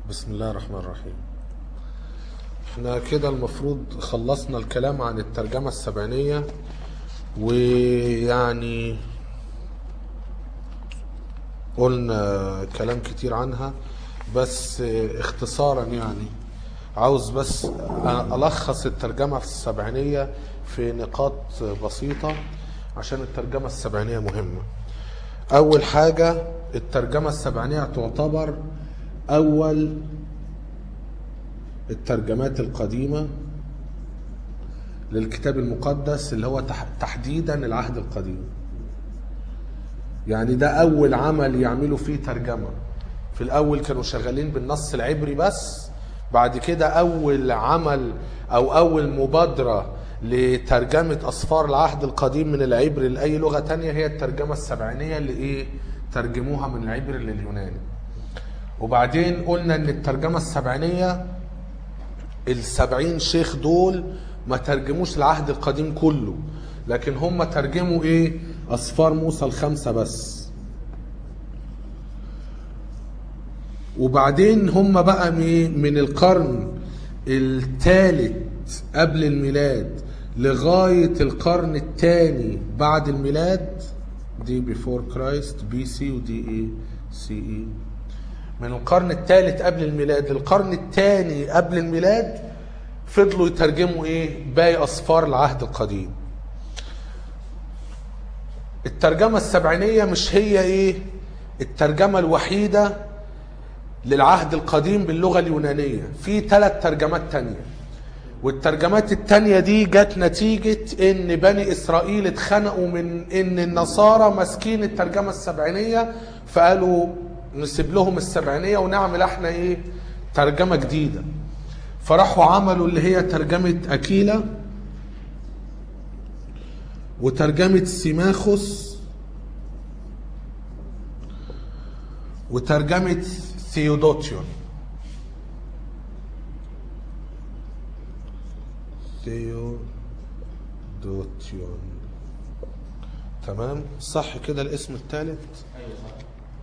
بسم الله الرحمن الرحيم احنا كده المفروض خلصنا الكلام عن الترجمة السبعينية ويعني قلنا كلام كتير عنها بس اختصارا يعني عاوز بس ألخص الترجمة السبعينية في نقاط بسيطة عشان الترجمة السبعينية مهمة أول حاجة الترجمة السبعينية تعتبر أول الترجمات القديمة للكتاب المقدس اللي هو تح- تحديدا العهد القديم يعني ده أول عمل يعملوا فيه ترجمة في الأول كانوا شغالين بالنص العبري بس بعد كده أول عمل أو أول مبادرة لترجمة أسفار العهد القديم من العبري لأي لغة تانية هي الترجمة السبعينية اللي إيه ترجموها من العبري لليوناني وبعدين قلنا ان الترجمة السبعينية السبعين شيخ دول ما ترجموش العهد القديم كله لكن هم ترجموا ايه اسفار موسى الخمسة بس وبعدين هم بقى مي- من القرن الثالث قبل الميلاد لغاية القرن الثاني بعد الميلاد دي بيفور كرايست بي سي ودي ايه سي اي من القرن الثالث قبل الميلاد للقرن الثاني قبل الميلاد فضلوا يترجموا ايه باقي اسفار العهد القديم الترجمة السبعينية مش هي ايه الترجمة الوحيدة للعهد القديم باللغة اليونانية في ثلاث ترجمات تانية والترجمات التانية دي جت نتيجة ان بني اسرائيل اتخنقوا من ان النصارى ماسكين الترجمة السبعينية فقالوا نسيب لهم السبعينية ونعمل احنا ايه ترجمة جديدة فراحوا عملوا اللي هي ترجمة أكيلا وترجمة سيماخوس وترجمة ثيودوتيون ثيودوتيون تمام صح كده الاسم الثالث ايوه صح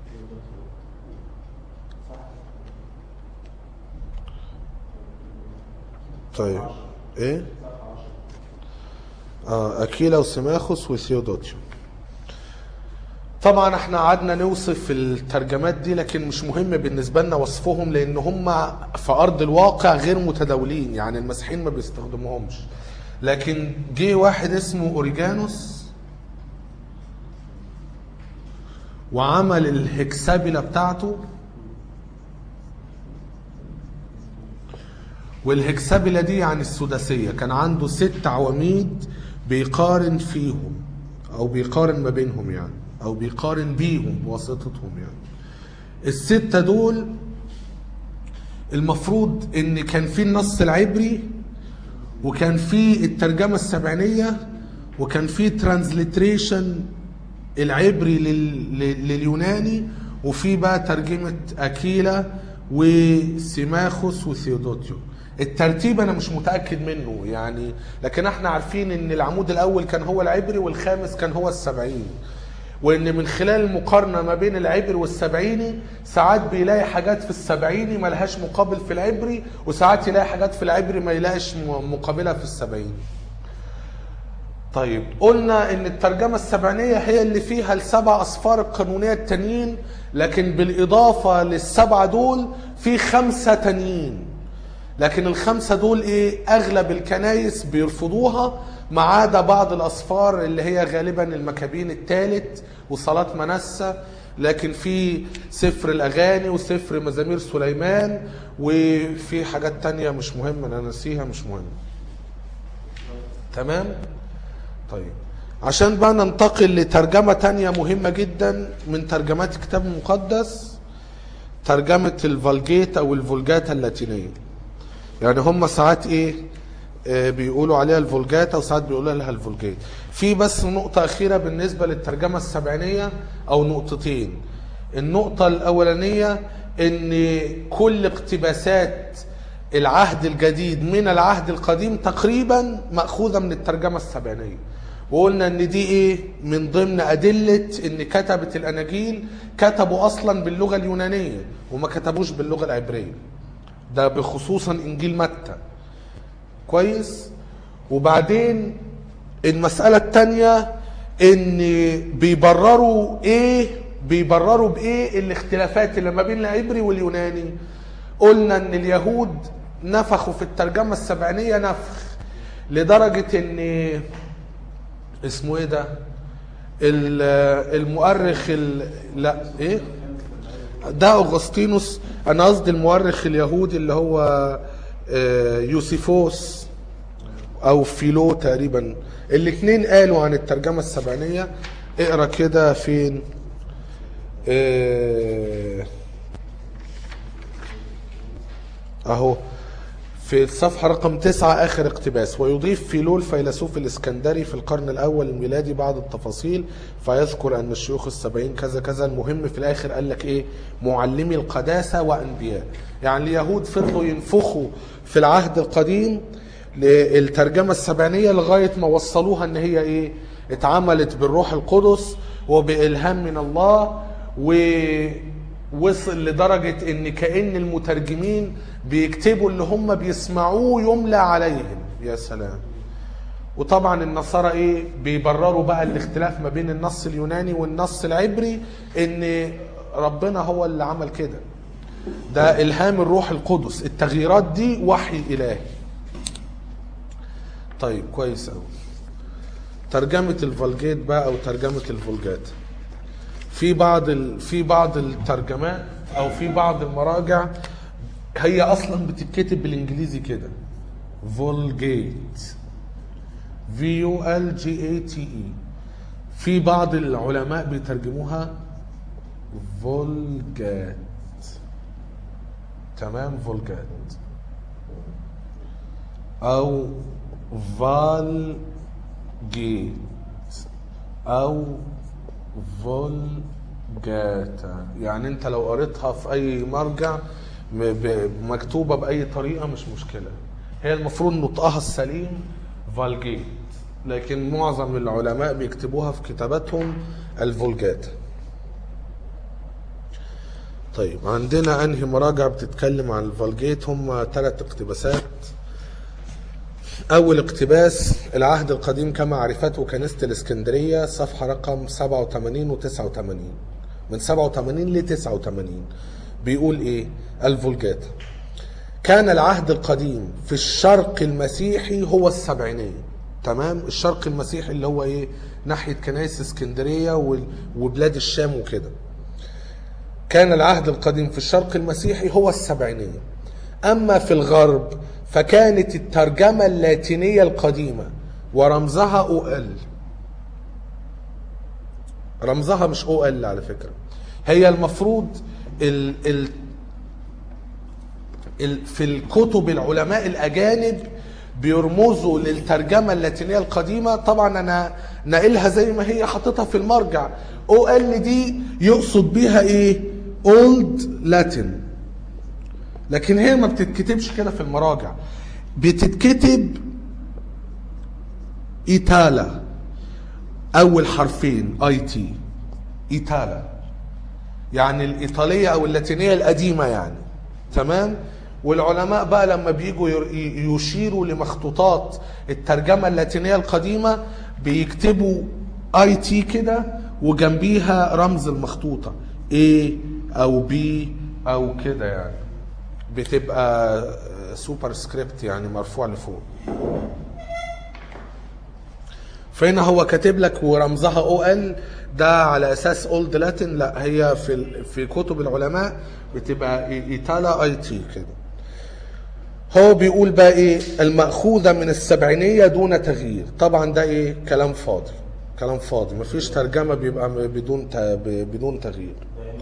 طيب ايه اه اكيلا وسيماخوس وثيودوتيون طبعا احنا قعدنا نوصف الترجمات دي لكن مش مهم بالنسبه لنا وصفهم لان هم في ارض الواقع غير متداولين يعني المسيحيين ما بيستخدموهمش لكن جه واحد اسمه اوريجانوس وعمل الهكسابيلا بتاعته والهكسابيلا دي يعني السداسية كان عنده ست عواميد بيقارن فيهم أو بيقارن ما بينهم يعني أو بيقارن بيهم بواسطتهم يعني الستة دول المفروض إن كان في النص العبري وكان في الترجمة السبعينية وكان في ترانزليتريشن العبري لل... لل- لليوناني وفي بقى ترجمة أكيلا وسيماخوس وثيودوتيو الترتيب انا مش متاكد منه يعني لكن احنا عارفين ان العمود الاول كان هو العبري والخامس كان هو السبعيني وان من خلال المقارنه ما بين العبري والسبعيني ساعات بيلاقي حاجات في السبعيني ملهاش مقابل في العبري وساعات يلاقي حاجات في العبري ما يلاقيش م- مقابلها في السبعيني طيب قلنا ان الترجمة السبعينية هي اللي فيها السبع اصفار القانونية التانيين لكن بالاضافة للسبعة دول في خمسة تانيين لكن الخمسة دول ايه اغلب الكنايس بيرفضوها ما عدا بعض الاصفار اللي هي غالبا المكابين الثالث وصلاة منسى لكن في سفر الاغاني وسفر مزامير سليمان وفي حاجات تانية مش مهمة انا ناسيها مش مهمة تمام طيب عشان بقى ننتقل لترجمة تانية مهمة جدا من ترجمات الكتاب المقدس ترجمة الفالجيت أو الفولجاتا اللاتينية يعني هم ساعات إيه آه، بيقولوا عليها الفولجاتا وساعات بيقولوا لها الفولجيت في بس نقطة أخيرة بالنسبة للترجمة السبعينية أو نقطتين النقطة الأولانية إن كل اقتباسات العهد الجديد من العهد القديم تقريبا مأخوذة من الترجمة السبعينية وقلنا ان دي ايه من ضمن ادلة ان كتبة الاناجيل كتبوا اصلا باللغة اليونانية وما كتبوش باللغة العبرية ده بخصوصا انجيل متى كويس وبعدين المسألة التانية ان بيبرروا ايه بيبرروا بايه الاختلافات اللي ما بين العبري واليوناني قلنا ان اليهود نفخوا في الترجمة السبعينية نفخ لدرجة ان اسمه ايه ده ال- المؤرخ ال... لا ايه ده اغسطينوس انا قصدي المؤرخ اليهودي اللي هو آه، يوسيفوس او فيلو تقريبا الاثنين قالوا عن الترجمه السبعينيه اقرا كده فين آه، اهو في الصفحة رقم تسعة آخر اقتباس ويضيف فيلو الفيلسوف الإسكندري في القرن الأول الميلادي بعض التفاصيل فيذكر أن الشيوخ السبعين كذا كذا المهم في الآخر قال لك إيه معلمي القداسة وأنبياء يعني اليهود فضلوا ينفخوا في العهد القديم للترجمة السبعينية لغاية ما وصلوها أن هي إيه اتعملت بالروح القدس وبإلهام من الله و وصل لدرجة ان كأن المترجمين بيكتبوا اللي هم بيسمعوه يملى عليهم يا سلام وطبعا النصارى ايه بيبرروا بقى الاختلاف ما بين النص اليوناني والنص العبري ان ربنا هو اللي عمل كده ده الهام الروح القدس التغييرات دي وحي الهي طيب كويس قوي ترجمة الفولجيت بقى او ترجمة الفولجات في بعض ال... في بعض الترجمات او في بعض المراجع هي اصلا بتتكتب بالانجليزي كده فولجيت في يو ال جي اي تي اي في بعض العلماء بيترجموها فولجات تمام فولجات او فالجيت او فولجاتا يعني انت لو قريتها في اي مرجع م- ب- مكتوبه باي طريقه مش مشكله هي المفروض نطقها السليم فالجيت لكن معظم العلماء بيكتبوها في كتاباتهم الفولجاتا طيب عندنا انهي مراجع بتتكلم عن الفالجيت هم ثلاث اقتباسات أول اقتباس العهد القديم كما عرفته كنيسة الإسكندرية صفحة رقم 87 و 89 من 87 ل 89 بيقول إيه؟ الفولجات كان العهد القديم في الشرق المسيحي هو السبعينية تمام الشرق المسيحي اللي هو ايه ناحية كنائس اسكندرية وال- وبلاد الشام وكده كان العهد القديم في الشرق المسيحي هو السبعينية أما في الغرب فكانت الترجمة اللاتينية القديمة ورمزها او ال رمزها مش او ال على فكرة هي المفروض ال ال ال في الكتب العلماء الأجانب بيرمزوا للترجمة اللاتينية القديمة طبعا أنا ناقلها زي ما هي حاططها في المرجع او ال دي يقصد بيها ايه اولد لاتين لكن هي ما بتتكتبش كده في المراجع بتتكتب ايتالا اول حرفين اي تي ايتالا يعني الايطاليه او اللاتينيه القديمه يعني تمام والعلماء بقى لما بيجوا ير- ي- يشيروا لمخطوطات الترجمه اللاتينيه القديمه بيكتبوا اي تي كده وجنبيها رمز المخطوطه A او B او كده يعني بتبقى سوبر سكريبت يعني مرفوع لفوق فهنا هو كاتب لك ورمزها او ال ده على اساس اولد لاتن لا هي في ال- في كتب العلماء بتبقى إي- ايتالا اي تي كده هو بيقول بقى ايه المأخوذة من السبعينية دون تغيير طبعا ده ايه كلام فاضي كلام فاضي مفيش ترجمة بيبقى م- بدون ت- ب- بدون تغيير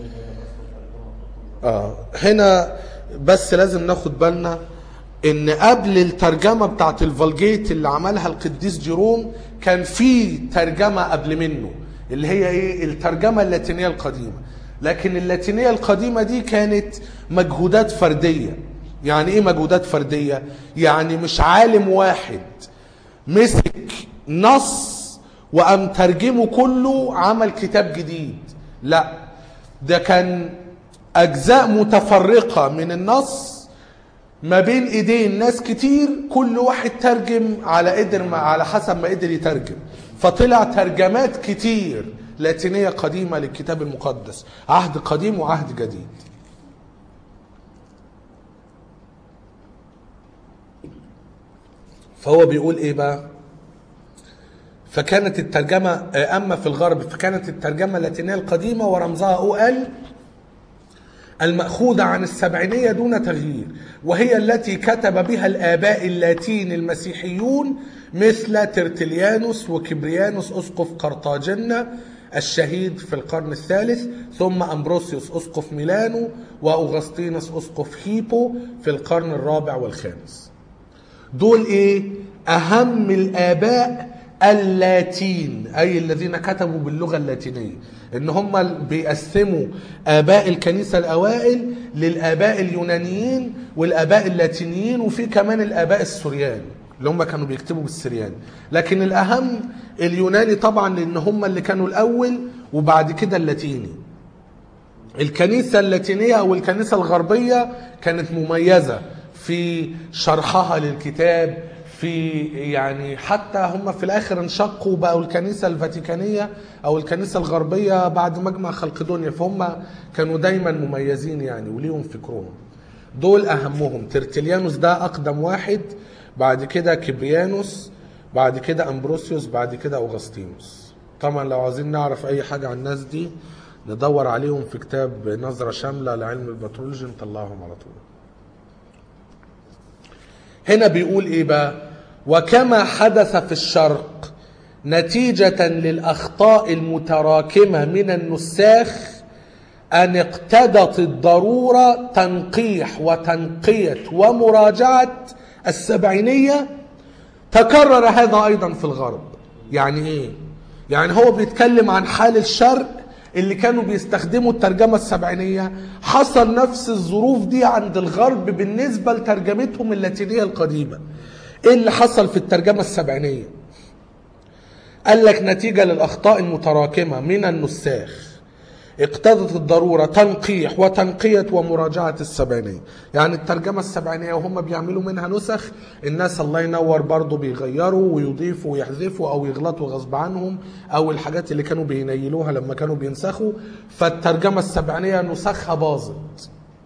اه هنا بس لازم ناخد بالنا ان قبل الترجمه بتاعت الفالجيت اللي عملها القديس جيروم كان في ترجمه قبل منه اللي هي ايه الترجمه اللاتينيه القديمه لكن اللاتينيه القديمه دي كانت مجهودات فرديه يعني ايه مجهودات فرديه يعني مش عالم واحد مسك نص وقام ترجمه كله عمل كتاب جديد لا ده كان اجزاء متفرقه من النص ما بين ايدين ناس كتير كل واحد ترجم على قدر ما على حسب ما قدر يترجم فطلع ترجمات كتير لاتينية قديمة للكتاب المقدس عهد قديم وعهد جديد فهو بيقول ايه بقى فكانت الترجمة أما في الغرب فكانت الترجمة اللاتينية القديمة ورمزها أو ال المأخوذة عن السبعينية دون تغيير وهي التي كتب بها الآباء اللاتين المسيحيون مثل ترتليانوس وكبريانوس أسقف قرطاجنة الشهيد في القرن الثالث ثم أمبروسيوس أسقف ميلانو وأغسطينوس أسقف هيبو في القرن الرابع والخامس دول ايه اهم الاباء اللاتين اي الذين كتبوا باللغه اللاتينيه ان هم بيقسموا اباء الكنيسه الاوائل للاباء اليونانيين والاباء اللاتينيين وفي كمان الاباء السوريان اللي هم كانوا بيكتبوا بالسريان لكن الاهم اليوناني طبعا لان هم اللي كانوا الاول وبعد كده اللاتيني الكنيسة اللاتينية أو الكنيسة الغربية كانت مميزة في شرحها للكتاب في يعني حتى هم في الآخر انشقوا بقوا الكنيسة الفاتيكانية أو الكنيسة الغربية بعد مجمع خلقدونيا فهم كانوا دايما مميزين يعني وليهم فكرهم دول أهمهم ترتليانوس ده أقدم واحد بعد كده كبريانوس بعد كده أمبروسيوس بعد كده أوغسطينوس طبعا لو عايزين نعرف أي حاجة عن الناس دي ندور عليهم في كتاب نظرة شاملة لعلم البترولوجي نطلعهم على طول هنا بيقول ايه بقى وكما حدث في الشرق نتيجة للأخطاء المتراكمة من النساخ أن اقتضت الضرورة تنقيح وتنقية ومراجعة السبعينية تكرر هذا أيضا في الغرب يعني إيه؟ يعني هو بيتكلم عن حال الشرق اللي كانوا بيستخدموا الترجمة السبعينية حصل نفس الظروف دي عند الغرب بالنسبة لترجمتهم اللاتينية القديمة ايه اللي حصل في الترجمة السبعينية قال لك نتيجة للأخطاء المتراكمة من النساخ اقتضت الضرورة تنقيح وتنقية ومراجعة السبعينية يعني الترجمة السبعينية وهم بيعملوا منها نسخ الناس الله ينور برضو بيغيروا ويضيفوا ويحذفوا أو يغلطوا غصب عنهم أو الحاجات اللي كانوا بينيلوها لما كانوا بينسخوا فالترجمة السبعينية نسخها باظت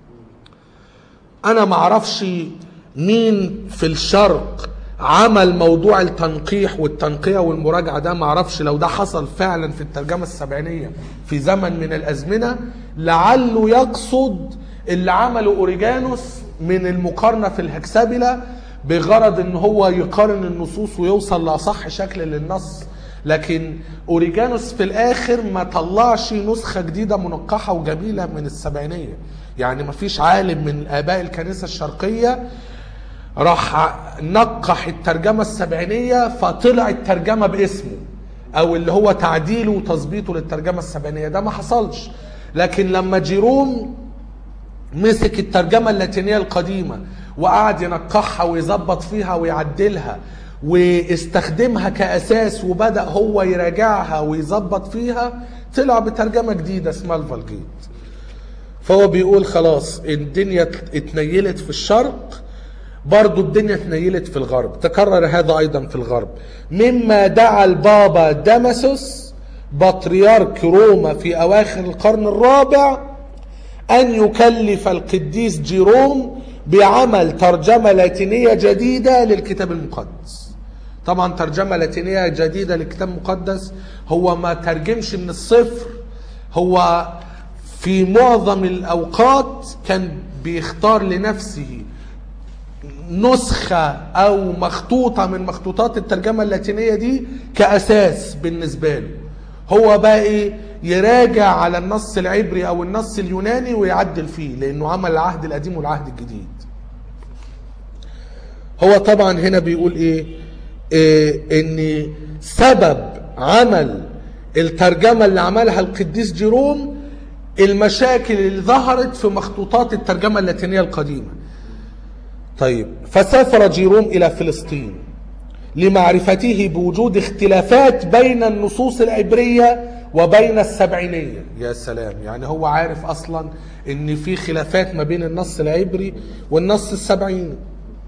أنا معرفش مين في الشرق عمل موضوع التنقيح والتنقية والمراجعة ده معرفش لو ده حصل فعلا في الترجمة السبعينية في زمن من الأزمنة لعله يقصد اللي عمله أوريجانوس من المقارنة في الهكسابلة بغرض ان هو يقارن النصوص ويوصل لأصح شكل للنص لكن أوريجانوس في الآخر ما طلعش نسخة جديدة منقحة وجميلة من السبعينية يعني ما فيش عالم من آباء الكنيسة الشرقية راح نقح الترجمة السبعينية فطلع الترجمة باسمه او اللي هو تعديله وتظبيطه للترجمة السبعينية ده ما حصلش لكن لما جيروم مسك الترجمة اللاتينية القديمة وقعد ينقحها ويظبط فيها ويعدلها واستخدمها كأساس وبدأ هو يراجعها ويظبط فيها طلع بترجمة جديدة اسمها الفالجيت فهو بيقول خلاص الدنيا اتنيلت في الشرق برضو الدنيا اتنيلت في الغرب تكرر هذا أيضا في الغرب مما دعا البابا داماسوس بطريرك روما في أواخر القرن الرابع أن يكلف القديس جيروم بعمل ترجمة لاتينية جديدة للكتاب المقدس طبعا ترجمة لاتينية جديدة للكتاب المقدس هو ما ترجمش من الصفر هو في معظم الأوقات كان بيختار لنفسه نسخة أو مخطوطة من مخطوطات الترجمة اللاتينية دي كأساس بالنسبة له هو بقى إيه يراجع على النص العبري أو النص اليوناني ويعدل فيه لأنه عمل العهد القديم والعهد الجديد هو طبعا هنا بيقول إيه, إيه إن سبب عمل الترجمة اللي عملها القديس جيروم المشاكل اللي ظهرت في مخطوطات الترجمة اللاتينية القديمة طيب فسافر جيروم إلى فلسطين لمعرفته بوجود اختلافات بين النصوص العبرية وبين السبعينية يا سلام يعني هو عارف أصلا إن في خلافات ما بين النص العبري والنص السبعيني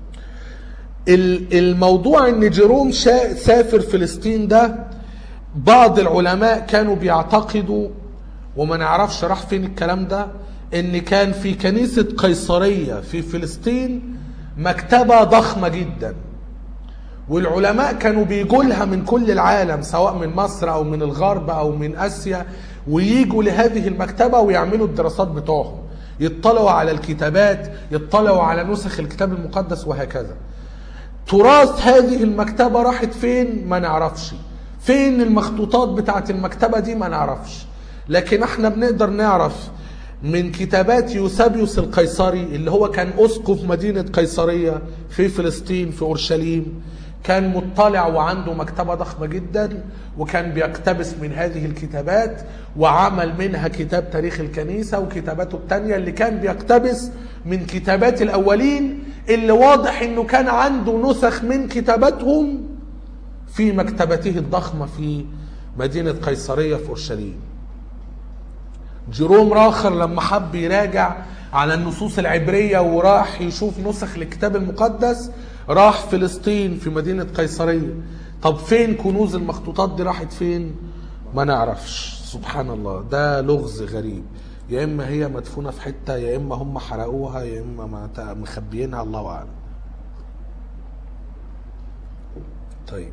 ال- الموضوع ان جيروم شا- سافر فلسطين ده بعض العلماء كانوا بيعتقدوا وما نعرفش راح فين الكلام ده ان كان في كنيسة قيصرية في فلسطين مكتبة ضخمة جدا والعلماء كانوا بيجوا لها من كل العالم سواء من مصر او من الغرب او من اسيا ويجوا لهذه المكتبه ويعملوا الدراسات بتوعهم يطلعوا على الكتابات يطلعوا على نسخ الكتاب المقدس وهكذا تراث هذه المكتبه راحت فين ما نعرفش فين المخطوطات بتاعت المكتبه دي ما نعرفش لكن احنا بنقدر نعرف من كتابات يوسابيوس القيصري اللي هو كان اسقف مدينه قيصريه في فلسطين في اورشليم كان مطلع وعنده مكتبه ضخمه جدا وكان بيقتبس من هذه الكتابات وعمل منها كتاب تاريخ الكنيسه وكتاباته الثانيه اللي كان بيقتبس من كتابات الاولين اللي واضح انه كان عنده نسخ من كتاباتهم في مكتبته الضخمه في مدينه قيصريه في اورشليم جيروم راخر لما حب يراجع على النصوص العبرية وراح يشوف نسخ الكتاب المقدس راح فلسطين في مدينة قيصرية طب فين كنوز المخطوطات دي راحت فين ما نعرفش سبحان الله ده لغز غريب يا اما هي مدفونة في حتة يا اما هم حرقوها يا اما ما ت- مخبيينها الله اعلم طيب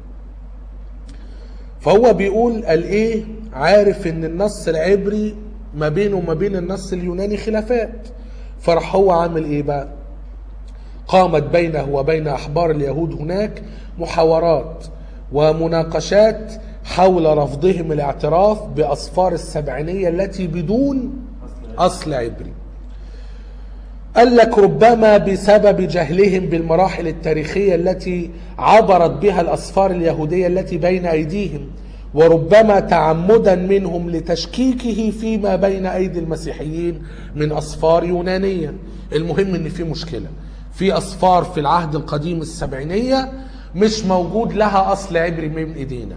فهو بيقول قال ايه عارف ان النص العبري ما بينه وما بين النص اليوناني خلافات فراح هو عامل ايه بقى قامت بينه وبين احبار اليهود هناك محاورات ومناقشات حول رفضهم الاعتراف باصفار السبعينيه التي بدون اصل عبري قال لك ربما بسبب جهلهم بالمراحل التاريخية التي عبرت بها الأسفار اليهودية التي بين أيديهم وربما تعمدا منهم لتشكيكه فيما بين أيدي المسيحيين من أسفار يونانية المهم أن في مشكلة في أسفار في العهد القديم السبعينية مش موجود لها أصل عبري من إيدينا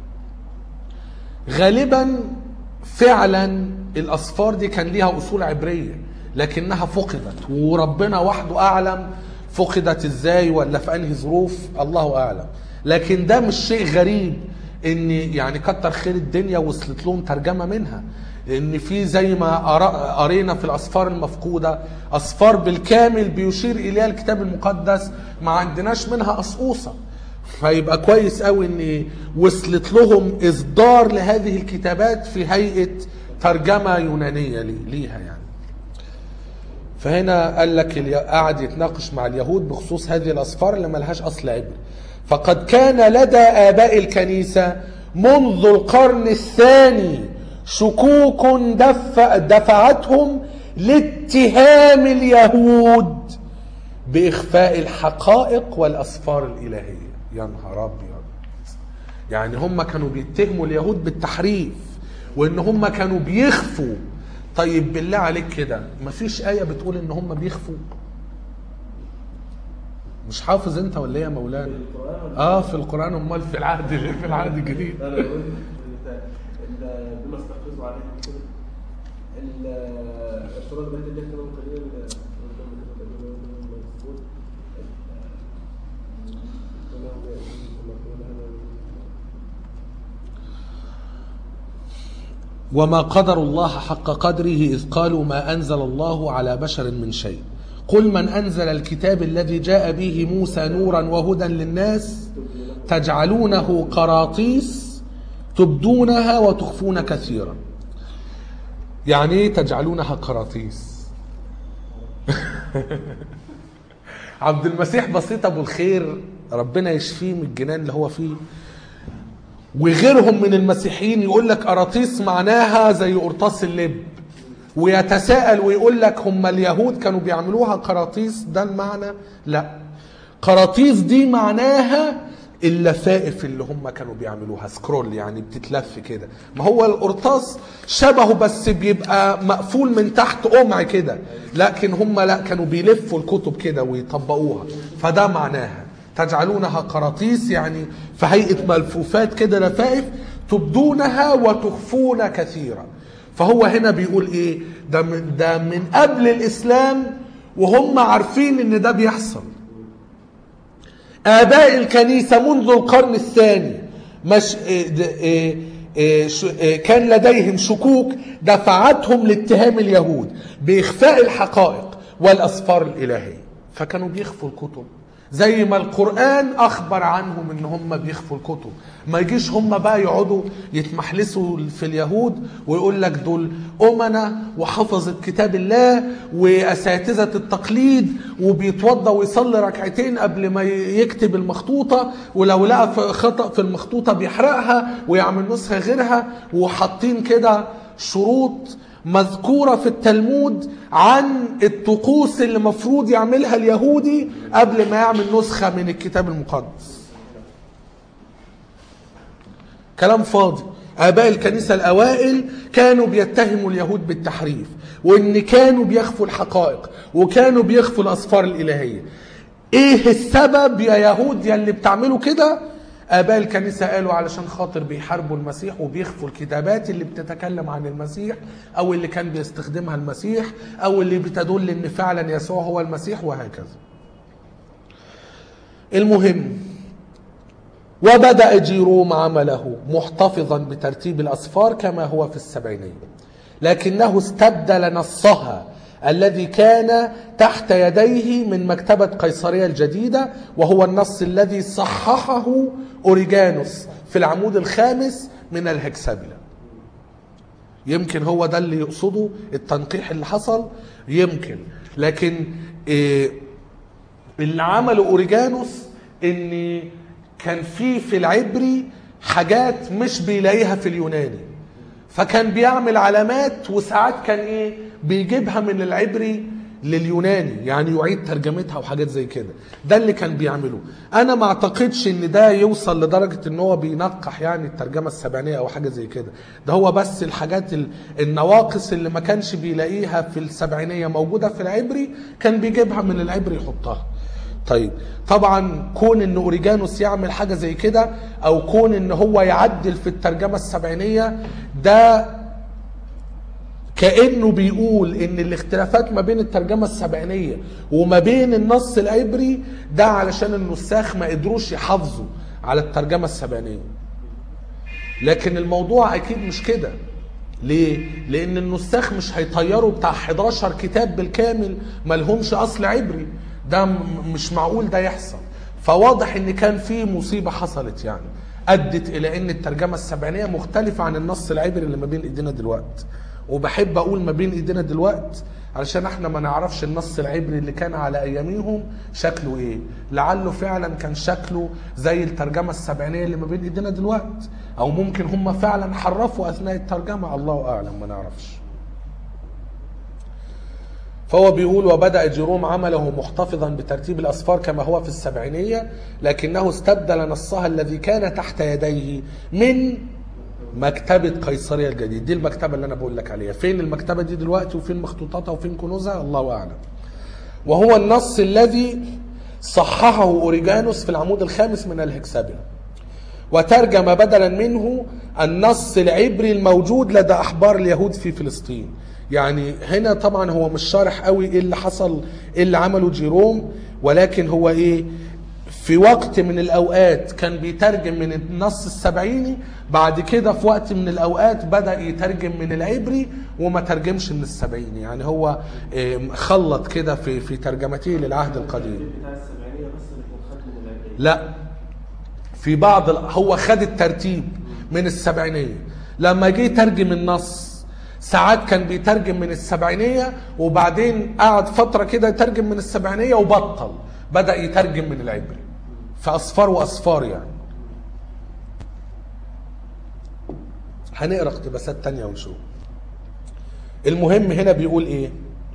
غالبا فعلا الاسفار دي كان ليها اصول عبريه لكنها فقدت وربنا وحده اعلم فقدت ازاي ولا في انهي ظروف الله اعلم لكن ده مش شيء غريب ان يعني كتر خير الدنيا وصلت لهم ترجمه منها لان في زي ما قرا- قرينا في الاسفار المفقوده اسفار بالكامل بيشير اليها الكتاب المقدس ما عندناش منها قصقوصه فيبقى كويس قوي ان وصلت لهم اصدار لهذه الكتابات في هيئه ترجمه يونانيه لي- ليها يعني فهنا قال لك الي- قعد يتناقش مع اليهود بخصوص هذه الاسفار اللي ملهاش اصل عبري فقد كان لدى اباء الكنيسه منذ القرن الثاني شكوك دفع دفعتهم لاتهام اليهود باخفاء الحقائق والاسفار الالهيه يا نهار ابيض يعني هم كانوا بيتهموا اليهود بالتحريف وان هم كانوا بيخفوا طيب بالله عليك كده مفيش آية بتقول ان هم بيخفوا مش حافظ انت ولا ايه يا مولانا اه في القرآن امال في العهد في العهد الجديد لا لا يقول ال- ال- بما استحفظوا عليه كده ال- الصلاة بيت الله كانوا قليلا وما قدر الله حق قدره إذ قالوا ما أنزل الله على بشر من شيء قل من أنزل الكتاب الذي جاء به موسى نورا وهدى للناس تجعلونه قراطيس تبدونها وتخفون كثيرا يعني ايه تجعلونها قراطيس عبد المسيح بسيط ابو الخير ربنا يشفيه من الجنان اللي هو فيه وغيرهم من المسيحيين يقول لك قراطيس معناها زي قرطاس اللب ويتساءل ويقول لك هم اليهود كانوا بيعملوها قراطيس ده المعنى لا قراطيس دي معناها اللفائف اللي هم كانوا بيعملوها سكرول يعني بتتلف كده ما هو القرطاس شبهه بس بيبقى مقفول من تحت قمع كده لكن هم لا كانوا بيلفوا الكتب كده ويطبقوها فده معناها تجعلونها قراطيس يعني في هيئة ملفوفات كده لفائف تبدونها وتخفون كثيرا فهو هنا بيقول ايه ده من, ده من قبل الاسلام وهم عارفين ان ده بيحصل آباء الكنيسة منذ القرن الثاني مش إيه د- إيه إيه ش- إيه كان لديهم شكوك دفعتهم لاتهام اليهود بإخفاء الحقائق والأسفار الإلهية فكانوا بيخفوا الكتب زي ما القرآن أخبر عنهم إن هم بيخفوا الكتب ما يجيش هم بقى يقعدوا يتمحلسوا في اليهود ويقول لك دول أمنة وحفظت كتاب الله وأساتذة التقليد وبيتوضى ويصلي ركعتين قبل ما يكتب المخطوطة ولو لقى في- خطأ في المخطوطة بيحرقها ويعمل نسخة غيرها وحاطين كده شروط مذكورة في التلمود عن الطقوس اللي مفروض يعملها اليهودي قبل ما يعمل نسخة من الكتاب المقدس كلام فاضي آباء الكنيسة الأوائل كانوا بيتهموا اليهود بالتحريف وإن كانوا بيخفوا الحقائق وكانوا بيخفوا الأسفار الإلهية إيه السبب يا يهود يا اللي بتعملوا كده آباء الكنيسة قالوا علشان خاطر بيحاربوا المسيح وبيخفوا الكتابات اللي بتتكلم عن المسيح أو اللي كان بيستخدمها المسيح أو اللي بتدل إن فعلا يسوع هو المسيح وهكذا المهم وبدأ جيروم عمله محتفظا بترتيب الأصفار كما هو في السبعينية لكنه استبدل نصها الذي كان تحت يديه من مكتبة قيصرية الجديدة وهو النص الذي صححه أوريجانوس في العمود الخامس من الهكسابيلا يمكن هو ده اللي يقصده التنقيح اللي حصل يمكن لكن إيه اللي عمله اوريجانوس ان كان في في العبري حاجات مش بيلاقيها في اليوناني فكان بيعمل علامات وساعات كان ايه بيجيبها من العبري لليوناني يعني يعيد ترجمتها وحاجات زي كده ده اللي كان بيعمله انا ما اعتقدش ان ده يوصل لدرجه ان هو بينقح يعني الترجمه السبعينيه او حاجه زي كده ده هو بس الحاجات ال- النواقص اللي ما كانش بيلاقيها في السبعينيه موجوده في العبري كان بيجيبها من العبري يحطها طيب طبعا كون ان اوريجانوس يعمل حاجه زي كده او كون ان هو يعدل في الترجمه السبعينيه ده كانه بيقول ان الاختلافات ما بين الترجمه السبعينيه وما بين النص العبري ده علشان النساخ ما قدروش يحافظوا على الترجمه السبعينيه لكن الموضوع اكيد مش كده ليه؟ لأن النساخ مش هيطيروا بتاع 11 كتاب بالكامل ملهمش أصل عبري ده م- مش معقول ده يحصل فواضح إن كان في مصيبة حصلت يعني أدت إلى إن الترجمة السبعينية مختلفة عن النص العبري اللي ما بين إيدينا دلوقتي وبحب أقول ما بين إيدينا دلوقتي علشان احنا ما نعرفش النص العبري اللي كان على اياميهم شكله ايه لعله فعلا كان شكله زي الترجمه السبعينيه اللي ما بين ايدينا دلوقتي او ممكن هم فعلا حرفوا اثناء الترجمه الله اعلم ما نعرفش فهو بيقول وبدأ جيروم عمله محتفظا بترتيب الأصفار كما هو في السبعينية لكنه استبدل نصها الذي كان تحت يديه من مكتبة قيصرية الجديد دي المكتبة اللي أنا بقول لك عليها فين المكتبة دي دلوقتي وفين مخطوطاتها وفين كنوزها الله أعلم وهو النص الذي صححه أوريجانوس في العمود الخامس من الهكسابيلا وترجم بدلا منه النص العبري الموجود لدى أحبار اليهود في فلسطين يعني هنا طبعا هو مش شارح قوي ايه اللي حصل ايه اللي عمله جيروم ولكن هو ايه في وقت من الاوقات كان بيترجم من النص السبعيني بعد كده في وقت من الاوقات بدا يترجم من العبري وما ترجمش من السبعيني يعني هو إيه، خلط كده في في ترجمته للعهد القديم بتاع السبعينية بس اللي كان خد من العبرية لا في بعض ال- هو خد الترتيب من السبعينية لما جه يترجم النص ساعات كان بيترجم من السبعينية وبعدين قعد فترة كده يترجم من السبعينية وبطل بدأ يترجم من العبري فأصفار وأصفار يعني هنقرا اقتباسات تانية ونشوف المهم هنا بيقول ايه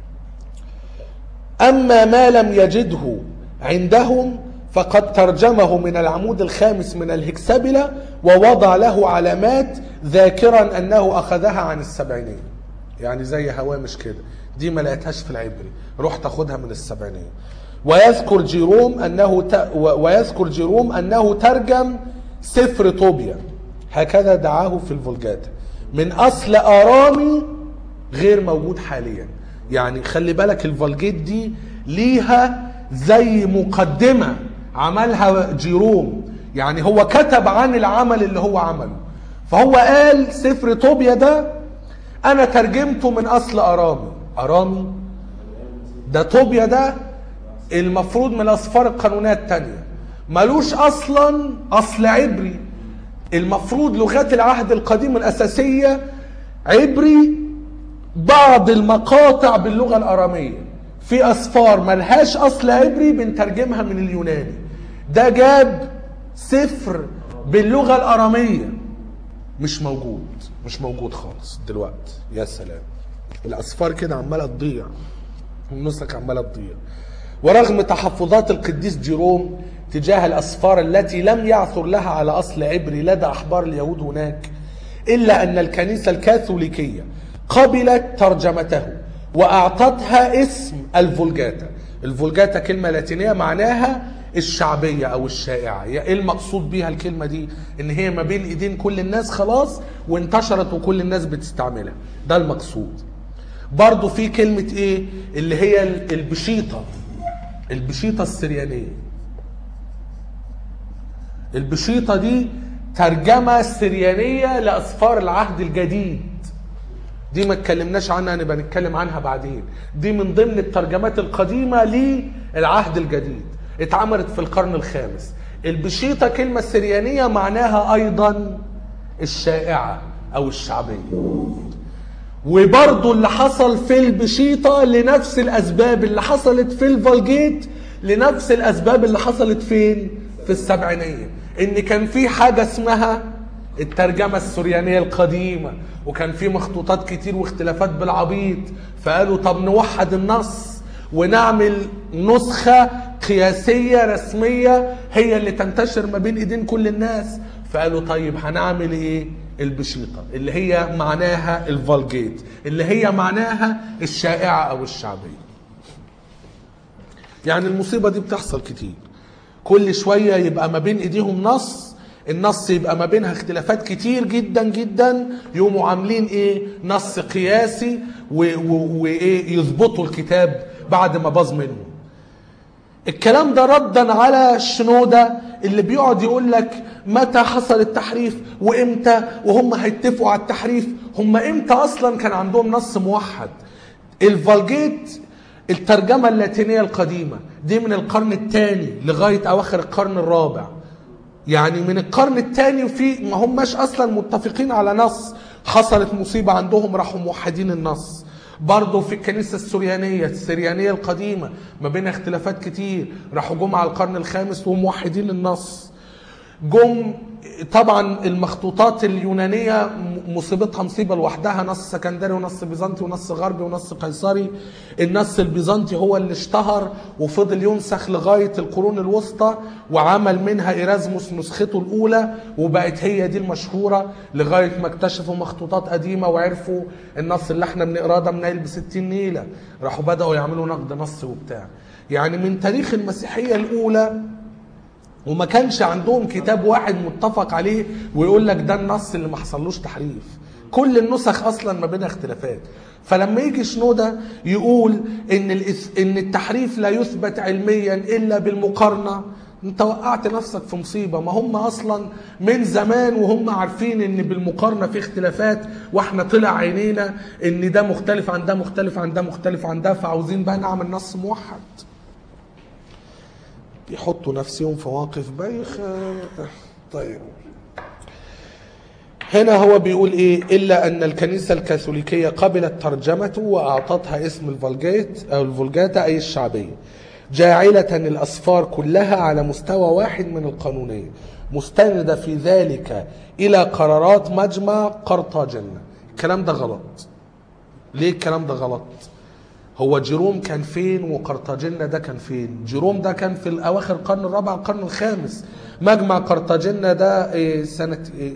أما ما لم يجده عندهم فقد ترجمه من العمود الخامس من الهكسبلة ووضع له علامات ذاكرا أنه أخذها عن السبعينية يعني زي هوامش كده دي ما لقيتهاش في العبري روح تاخدها من السبعينية ويذكر جيروم أنه ت... و- ويذكر جيروم أنه ترجم سفر طوبيا هكذا دعاه في الفولجاتا من اصل ارامي غير موجود حاليا يعني خلي بالك الفولجيت دي ليها زي مقدمة عملها جيروم يعني هو كتب عن العمل اللي هو عمله فهو قال سفر طوبيا ده انا ترجمته من اصل ارامي ارامي ده طوبيا ده المفروض من الاسفار القانونيه الثانيه ملوش اصلا اصل عبري المفروض لغات العهد القديم الاساسيه عبري بعض المقاطع باللغه الاراميه في اسفار ملهاش اصل عبري بنترجمها من اليوناني ده جاب سفر باللغه الاراميه مش موجود مش موجود خالص دلوقتي يا سلام الاسفار كده عماله تضيع النسخ عماله تضيع ورغم تحفظات القديس جيروم تجاه الاسفار التي لم يعثر لها على اصل عبري لدى احبار اليهود هناك الا ان الكنيسه الكاثوليكيه قبلت ترجمته واعطتها اسم الفولجاتا الفولجاتا كلمه لاتينيه معناها الشعبيه او الشائعه يعني ايه المقصود بيها الكلمه دي ان هي ما بين ايدين كل الناس خلاص وانتشرت وكل الناس بتستعملها ده المقصود برضو في كلمه ايه اللي هي البشيطه البشيطه السريانيه البشيطه دي ترجمه سريانيه لاسفار العهد الجديد دي ما اتكلمناش عنها نبقى نتكلم عنها بعدين دي من ضمن الترجمات القديمه للعهد الجديد اتعملت في القرن الخامس البشيطه كلمه سريانيه معناها ايضا الشائعه او الشعبيه وبرضه اللي حصل في البشيطه لنفس الاسباب اللي حصلت في الفالجيت لنفس الاسباب اللي حصلت فين في السبعينيه ان كان في حاجه اسمها الترجمة السريانية القديمة وكان في مخطوطات كتير واختلافات بالعبيط فقالوا طب نوحد النص ونعمل نسخة قياسية رسمية هي اللي تنتشر ما بين ايدين كل الناس فقالوا طيب هنعمل ايه البشيطة اللي هي معناها الفالجيت اللي هي معناها الشائعة او الشعبية يعني المصيبة دي بتحصل كتير كل شوية يبقى ما بين ايديهم نص النص يبقى ما بينها اختلافات كتير جدا جدا يقوموا عاملين ايه نص قياسي وايه يظبطوا الكتاب بعد ما باظ منهم الكلام ده ردا على شنودة اللي بيقعد يقول لك متى حصل التحريف وامتى وهم هيتفقوا على التحريف هم امتى اصلا كان عندهم نص موحد الفالجيت الترجمة اللاتينية القديمة دي من القرن الثاني لغاية اواخر القرن الرابع يعني من القرن الثاني وفي ما هماش اصلا متفقين على نص حصلت مصيبة عندهم راحوا موحدين النص برضه في الكنيسة السريانية السريانية القديمة ما بين اختلافات كتير راحوا جم على القرن الخامس وموحدين النص جم طبعا المخطوطات اليونانية مصيبتها مصيبة لوحدها نص سكندري ونص بيزنطي ونص غربي ونص قيصري النص البيزنطي هو اللي اشتهر وفضل ينسخ لغاية القرون الوسطى وعمل منها إيرازموس نسخته الأولى وبقت هي دي المشهورة لغاية ما اكتشفوا مخطوطات قديمة وعرفوا النص اللي احنا بنقراه ده منيل بستين نيلة راحوا بدأوا يعملوا نقد نص وبتاع يعني من تاريخ المسيحية الأولى وما كانش عندهم كتاب واحد متفق عليه ويقول لك ده النص اللي ما حصلوش تحريف كل النسخ اصلا ما بينها اختلافات فلما يجي شنودة يقول ان ان التحريف لا يثبت علميا الا بالمقارنه انت وقعت نفسك في مصيبه ما هم اصلا من زمان وهم عارفين ان بالمقارنه في اختلافات واحنا طلع عينينا ان ده مختلف عن ده مختلف عن ده مختلف عن ده فعاوزين بقى نعمل نص موحد يحطوا نفسهم في مواقف بايخة طيب هنا هو بيقول ايه الا ان الكنيسة الكاثوليكية قبلت ترجمته واعطتها اسم الفولجيت او الفولجاتا اي الشعبية جاعلة الاسفار كلها على مستوى واحد من القانونية مستندة في ذلك الى قرارات مجمع قرطاجنة الكلام ده غلط ليه الكلام ده غلط هو جيروم كان فين وقرطاجنة ده كان فين جيروم ده كان في اواخر القرن الرابع القرن الخامس مجمع قرطاجنة ده إيه سنة إيه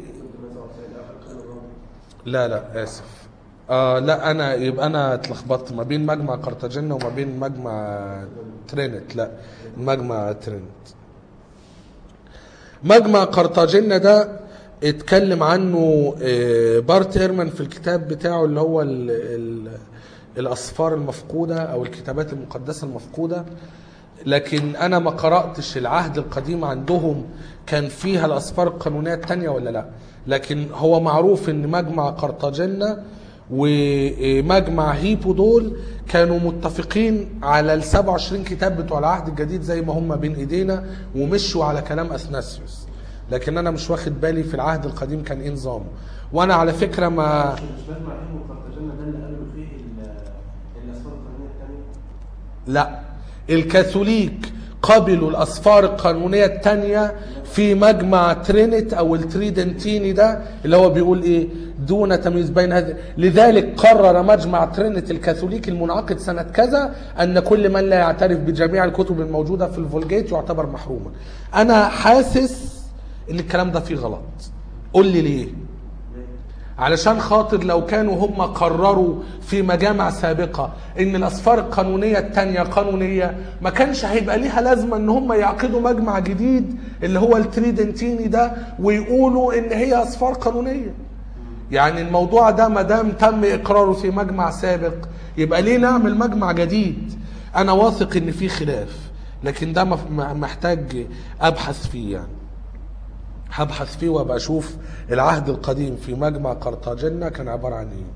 لا لا اسف آه لا انا يبقى انا اتلخبطت ما بين مجمع قرطاجنة وما بين مجمع ترينت لا مجمع ترينت مجمع قرطاجنة ده اتكلم عنه آه، بارت ايرمان في الكتاب بتاعه اللي هو ال ال الاسفار المفقوده او الكتابات المقدسه المفقوده لكن انا ما قراتش العهد القديم عندهم كان فيها الاسفار القانونيه الثانيه ولا لا لكن هو معروف ان مجمع قرطاجنة ومجمع هيبو دول كانوا متفقين على ال 27 كتاب بتوع العهد الجديد زي ما هم بين ايدينا ومشوا على كلام اثناسيوس لكن انا مش واخد بالي في العهد القديم كان ايه نظامه وانا على فكره ما مش مجمع علم وقرطاجنة ده اللي قالوا فيه ال- الاسفار القانونيه الثانيه لا الكاثوليك قبلوا الاسفار القانونيه الثانيه في مجمع ترينت او التريدنتيني ده اللي هو بيقول ايه دون تمييز بين هذه لذلك قرر مجمع ترينت الكاثوليك المنعقد سنه كذا ان كل من لا يعترف بجميع الكتب الموجوده في الفولجيت يعتبر محروما انا حاسس ان الكلام ده فيه غلط قول لي ليه علشان خاطر لو كانوا هم قرروا في مجامع سابقة ان الاسفار القانونية التانية قانونية ما كانش هيبقى ليها لازمة ان هم يعقدوا مجمع جديد اللي هو التريدنتيني ده ويقولوا ان هي اسفار قانونية يعني الموضوع ده ما دام تم اقراره في مجمع سابق يبقى ليه نعمل مجمع جديد انا واثق ان في خلاف لكن ده مف- محتاج ابحث فيه يعني هبحث فيه وابقى اشوف العهد القديم في مجمع قرطاجنة كان عبارة عن ايه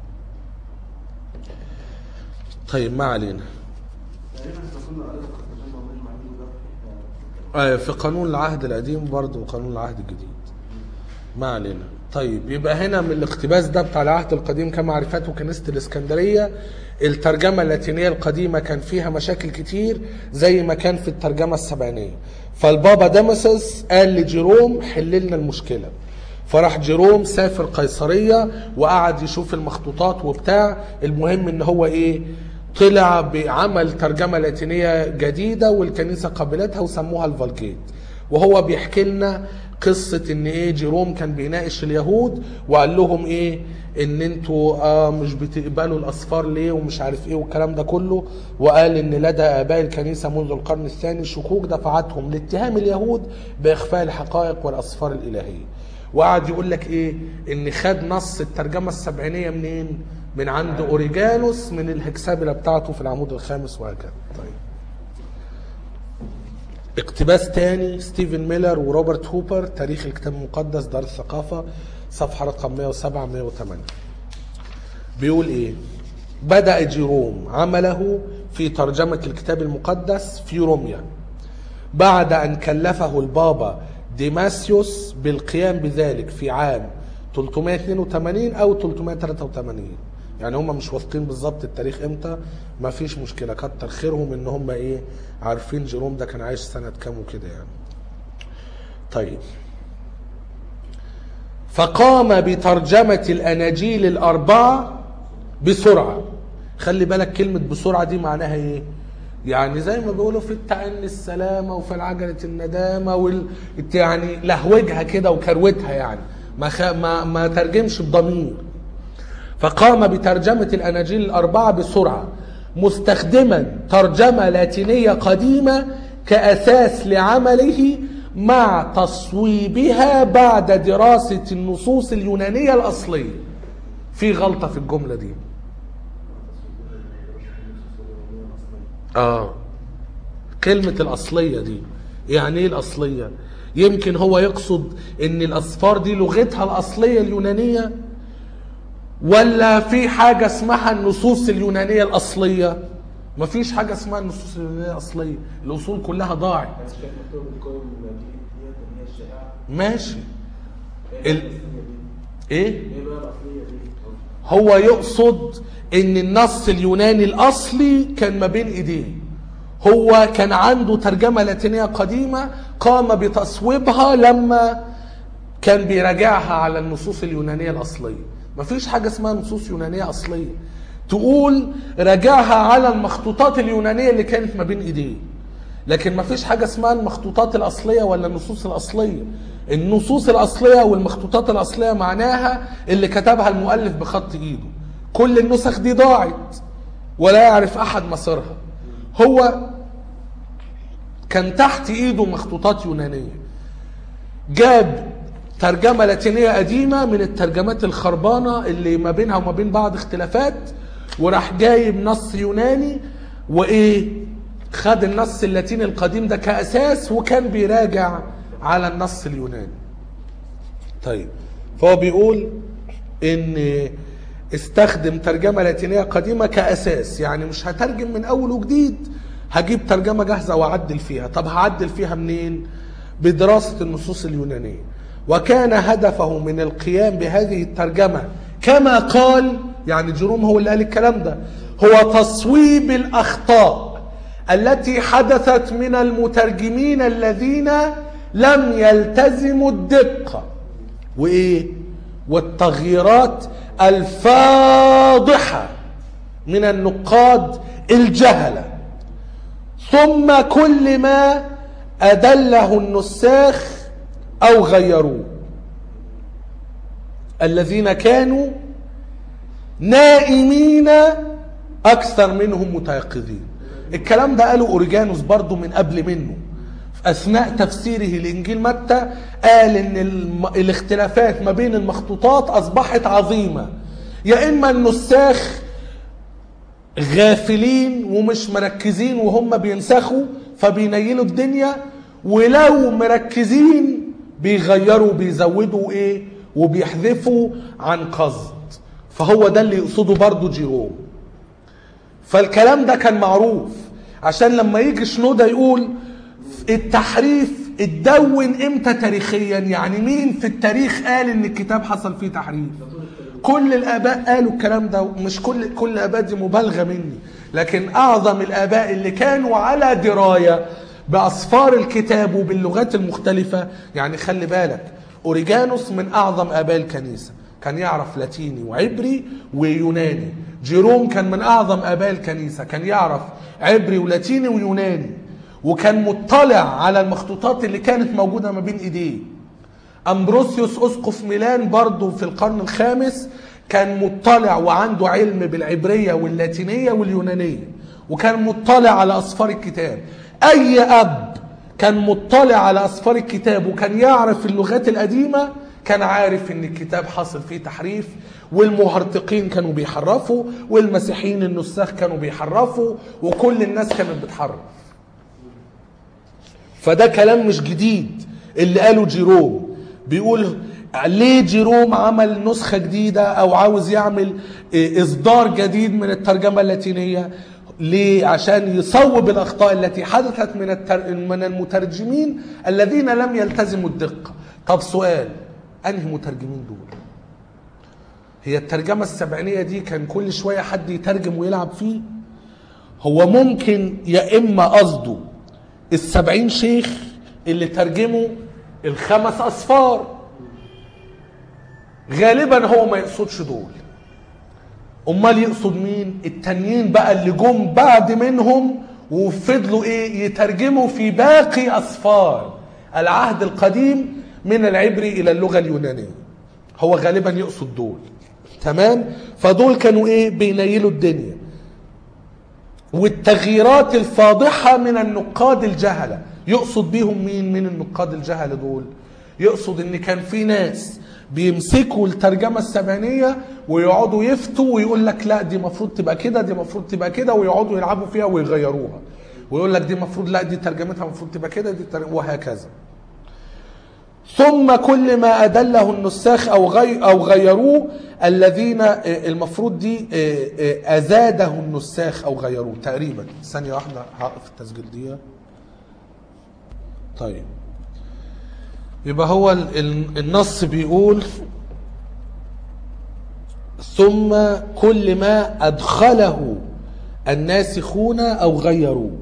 طيب ما علينا تقريبا احنا كنا قرينا قرطاجنة ومجمع علم ده آه، في قانون العهد القديم برضه وقانون العهد الجديد ما علينا طيب يبقى هنا من الاقتباس ده بتاع العهد القديم كما عرفته كنيسة الإسكندرية الترجمة اللاتينية القديمة كان فيها مشاكل كتير زي ما كان في الترجمة السبعينية فالبابا دامسس قال لجيروم حل لنا المشكلة فراح جيروم سافر قيصرية وقعد يشوف المخطوطات وبتاع المهم ان هو ايه طلع بعمل ترجمة لاتينية جديدة والكنيسة قبلتها وسموها الفالجيت وهو بيحكي لنا قصة ان ايه جيروم كان بيناقش اليهود وقال لهم ايه ان انتوا آه مش بتقبلوا الاسفار ليه ومش عارف ايه والكلام ده كله وقال ان لدى اباء الكنيسة منذ القرن الثاني شكوك دفعتهم لاتهام اليهود باخفاء الحقائق والاسفار الالهية وقعد يقول لك ايه ان خد نص الترجمة السبعينية منين من عند اوريجانوس من الهكسابيلا بتاعته في العمود الخامس وهكذا طيب اقتباس تاني ستيفن ميلر وروبرت هوبر تاريخ الكتاب المقدس دار الثقافة صفحة رقم 107 108 بيقول ايه بدأ جيروم عمله في ترجمة الكتاب المقدس في روميا بعد أن كلفه البابا ديماسيوس بالقيام بذلك في عام 382 أو 383 يعني هم مش واثقين بالظبط التاريخ امتى ما فيش مشكلة كتر خيرهم ان هم ايه عارفين جيروم ده كان عايش سنة كام وكده يعني طيب فقام بترجمة الأناجيل الأربعة بسرعة خلي بالك كلمة بسرعة دي معناها ايه يعني زي ما بيقولوا في التعني السلامة وفي العجلة الندامة وال... يعني لهوجها كده وكروتها يعني ما, خ... ما ما ترجمش بضمير فقام بترجمة الأناجيل الأربعة بسرعة مستخدما ترجمة لاتينية قديمة كأساس لعمله مع تصويبها بعد دراسة النصوص اليونانية الأصلية في غلطة في الجملة دي اه كلمة الأصلية دي يعني ايه الأصلية يمكن هو يقصد ان الأصفار دي لغتها الأصلية اليونانية ولا في حاجة اسمها النصوص اليونانية الأصلية مفيش حاجة اسمها النصوص اليونانية الأصلية الأصول كلها ضاعت بس كانت مكتوبه بالكون دي ديت اللي هي الشائعه ماشي ايه ال- بقى الأصلية دي؟ ايه ايه بقى الاصليه دي؟ هو يقصد ان النص اليوناني الاصلي كان ما بين ايديه هو كان عنده ترجمة لاتينية قديمة قام بتصويبها لما كان بيراجعها على النصوص اليونانية الأصلية مفيش حاجة اسمها نصوص يونانية أصلية تقول راجعها على المخطوطات اليونانية اللي كانت ما بين ايديه لكن مفيش حاجة اسمها المخطوطات الأصلية ولا النصوص الأصلية النصوص الأصلية والمخطوطات الأصلية معناها اللي كتبها المؤلف بخط إيده كل النسخ دي ضاعت ولا يعرف أحد مصيرها هو كان تحت إيده مخطوطات يونانية جاب ترجمة لاتينية قديمة من الترجمات الخربانة اللي ما بينها وما بين بعض اختلافات وراح جايب نص يوناني وايه خد النص اللاتيني القديم ده كأساس وكان بيراجع على النص اليوناني طيب فهو بيقول ان استخدم ترجمة لاتينية قديمة كأساس يعني مش هترجم من أول وجديد هجيب ترجمة جاهزة وأعدل فيها طب هعدل فيها منين بدراسة النصوص اليونانية وكان هدفه من القيام بهذه الترجمة كما قال يعني جيروم هو اللي قال الكلام ده هو تصويب الأخطاء التي حدثت من المترجمين الذين لم يلتزموا الدقة وإيه والتغييرات الفاضحة من النقاد الجهلة ثم كل ما أدله النساخ أو غيروه الذين كانوا نائمين أكثر منهم متيقظين الكلام ده قاله أوريجانوس برضو من قبل منه في أثناء تفسيره لإنجيل متى قال إن الم... الاختلافات ما بين المخطوطات أصبحت عظيمة يا إما النساخ غافلين ومش مركزين وهم بينسخوا فبينيلوا الدنيا ولو مركزين بيغيروا بيزودوا ايه وبيحذفوا عن قصد فهو ده اللي يقصده برضو جيروم فالكلام ده كان معروف عشان لما يجي شنودة يقول التحريف اتدون امتى تاريخيا يعني مين في التاريخ قال ان الكتاب حصل فيه تحريف كل الاباء قالوا الكلام ده مش كل كل الاباء دي مبالغه مني لكن اعظم الاباء اللي كانوا على درايه باصفار الكتاب وباللغات المختلفه يعني خلي بالك اوريجانوس من اعظم اباء الكنيسه كان يعرف لاتيني وعبري ويوناني جيروم كان من اعظم اباء الكنيسه كان يعرف عبري ولاتيني ويوناني وكان مطلع على المخطوطات اللي كانت موجوده ما بين ايديه أمبروسيوس أسقف ميلان برضه في القرن الخامس كان مطلع وعنده علم بالعبرية واللاتينية واليونانية وكان مطلع على أسفار الكتاب أي أب كان مطلع على أسفار الكتاب وكان يعرف اللغات القديمة كان عارف ان الكتاب حاصل فيه تحريف والمهرطقين كانوا بيحرفوا والمسيحيين النساخ كانوا بيحرفوا وكل الناس كانت بتحرف فده كلام مش جديد اللي قاله جيروم بيقول ليه جيروم عمل نسخة جديدة أو عاوز يعمل إصدار جديد من الترجمة اللاتينية ليه؟ عشان يصوب الأخطاء التي حدثت من التر... من المترجمين الذين لم يلتزموا الدقة. طب سؤال أنهي مترجمين دول؟ هي الترجمة السبعينية دي كان كل شوية حد يترجم ويلعب فيه؟ هو ممكن يا إما قصده السبعين شيخ اللي ترجموا الخمس أصفار غالبا هو ما يقصدش دول امال يقصد مين التانيين بقى اللي جم بعد منهم وفضلوا ايه يترجموا في باقي اصفار العهد القديم من العبري الى اللغه اليونانيه هو غالبا يقصد دول تمام فدول كانوا ايه بينيلوا الدنيا والتغييرات الفاضحه من النقاد الجهله يقصد بيهم مين من النقاد الجهله دول يقصد ان كان في ناس بيمسكوا الترجمة السبعينية ويقعدوا يفتوا ويقول لك لا دي المفروض تبقى كده دي المفروض تبقى كده ويقعدوا يلعبوا فيها ويغيروها ويقول لك دي المفروض لا دي ترجمتها المفروض تبقى كده دي تر... وهكذا ثم كل ما أدله النساخ أو غي أو غيروه الذين المفروض دي أزاده النساخ أو غيروه تقريبا ثانية واحدة هقف التسجيل دي طيب يبقى هو النص بيقول ثم كل ما أدخله الناسخون أو غيروه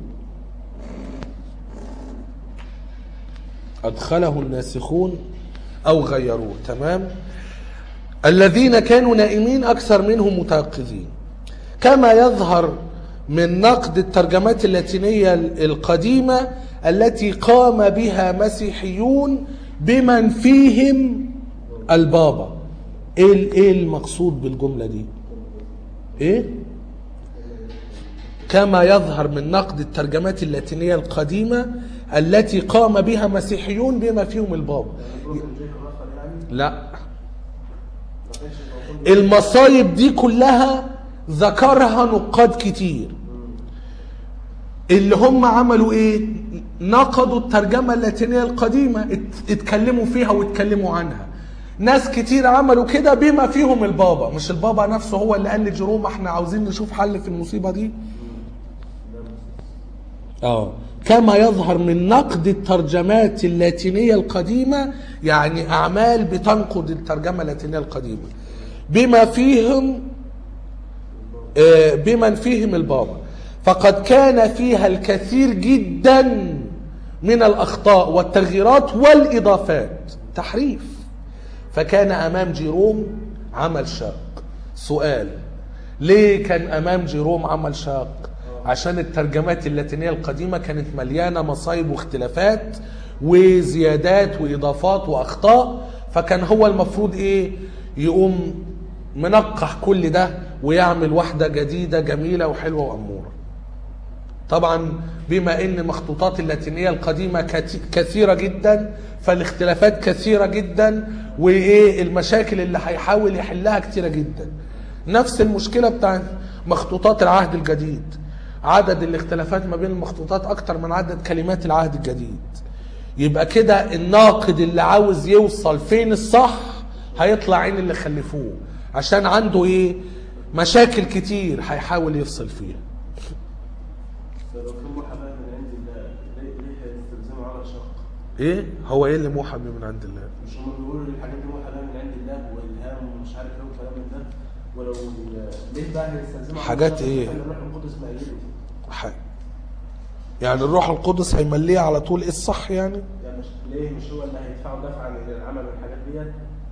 أدخله الناسخون أو غيروه تمام الذين كانوا نائمين أكثر منهم متيقظين كما يظهر من نقد الترجمات اللاتينية القديمة التي قام بها مسيحيون بمن فيهم البابا ايه ايه المقصود بالجمله دي ايه كما يظهر من نقد الترجمات اللاتينيه القديمه التي قام بها مسيحيون بما فيهم البابا لا ما كانش المفروض المصايب دي كلها ذكرها نقاد كتير اللي هم عملوا ايه نقضوا الترجمة اللاتينية القديمة ات- اتكلموا فيها واتكلموا عنها ناس كتير عملوا كده بما فيهم البابا مش البابا نفسه هو اللي قال لجيروم احنا عاوزين نشوف حل في المصيبة دي اه كما يظهر من نقد الترجمات اللاتينية القديمة يعني أعمال بتنقد الترجمة اللاتينية القديمة بما فيهم آه، بمن فيهم البابا فقد كان فيها الكثير جدا من الأخطاء والتغييرات والإضافات تحريف فكان أمام جيروم عمل شاق سؤال ليه كان أمام جيروم عمل شاق عشان الترجمات اللاتينية القديمة كانت مليانة مصايب واختلافات وزيادات وإضافات وأخطاء فكان هو المفروض إيه يقوم منقح كل ده ويعمل واحدة جديدة جميلة وحلوة وأمورة طبعا بما ان مخطوطات اللاتينيه القديمه كت- كثيره جدا فالاختلافات كثيره جدا وايه المشاكل اللي هيحاول يحلها كثيره جدا نفس المشكله بتاع مخطوطات العهد الجديد عدد الاختلافات ما بين المخطوطات اكتر من عدد كلمات العهد الجديد يبقى كده الناقد اللي عاوز يوصل فين الصح هيطلع عين اللي خلفوه عشان عنده ايه مشاكل كتير هيحاول يفصل فيها لو في محاماه من عند الله ليه ليه هيستلزموا على شق؟ ايه هو ايه اللي موحى بيه من عند الله مش هم بيقولوا ان الحاجات دي محاماه من عند الله والهام ومش عارف ايه والكلام من ده ولو ليه بقى هيستلزموا على حاجات شق؟ إيه؟ عشان الروح القدس مأيده ح- يعني الروح القدس هيمليه على طول ايه الصح يعني يعني مش ليه مش هو اللي هيدفعوا دفعا للعمل والحاجات ديت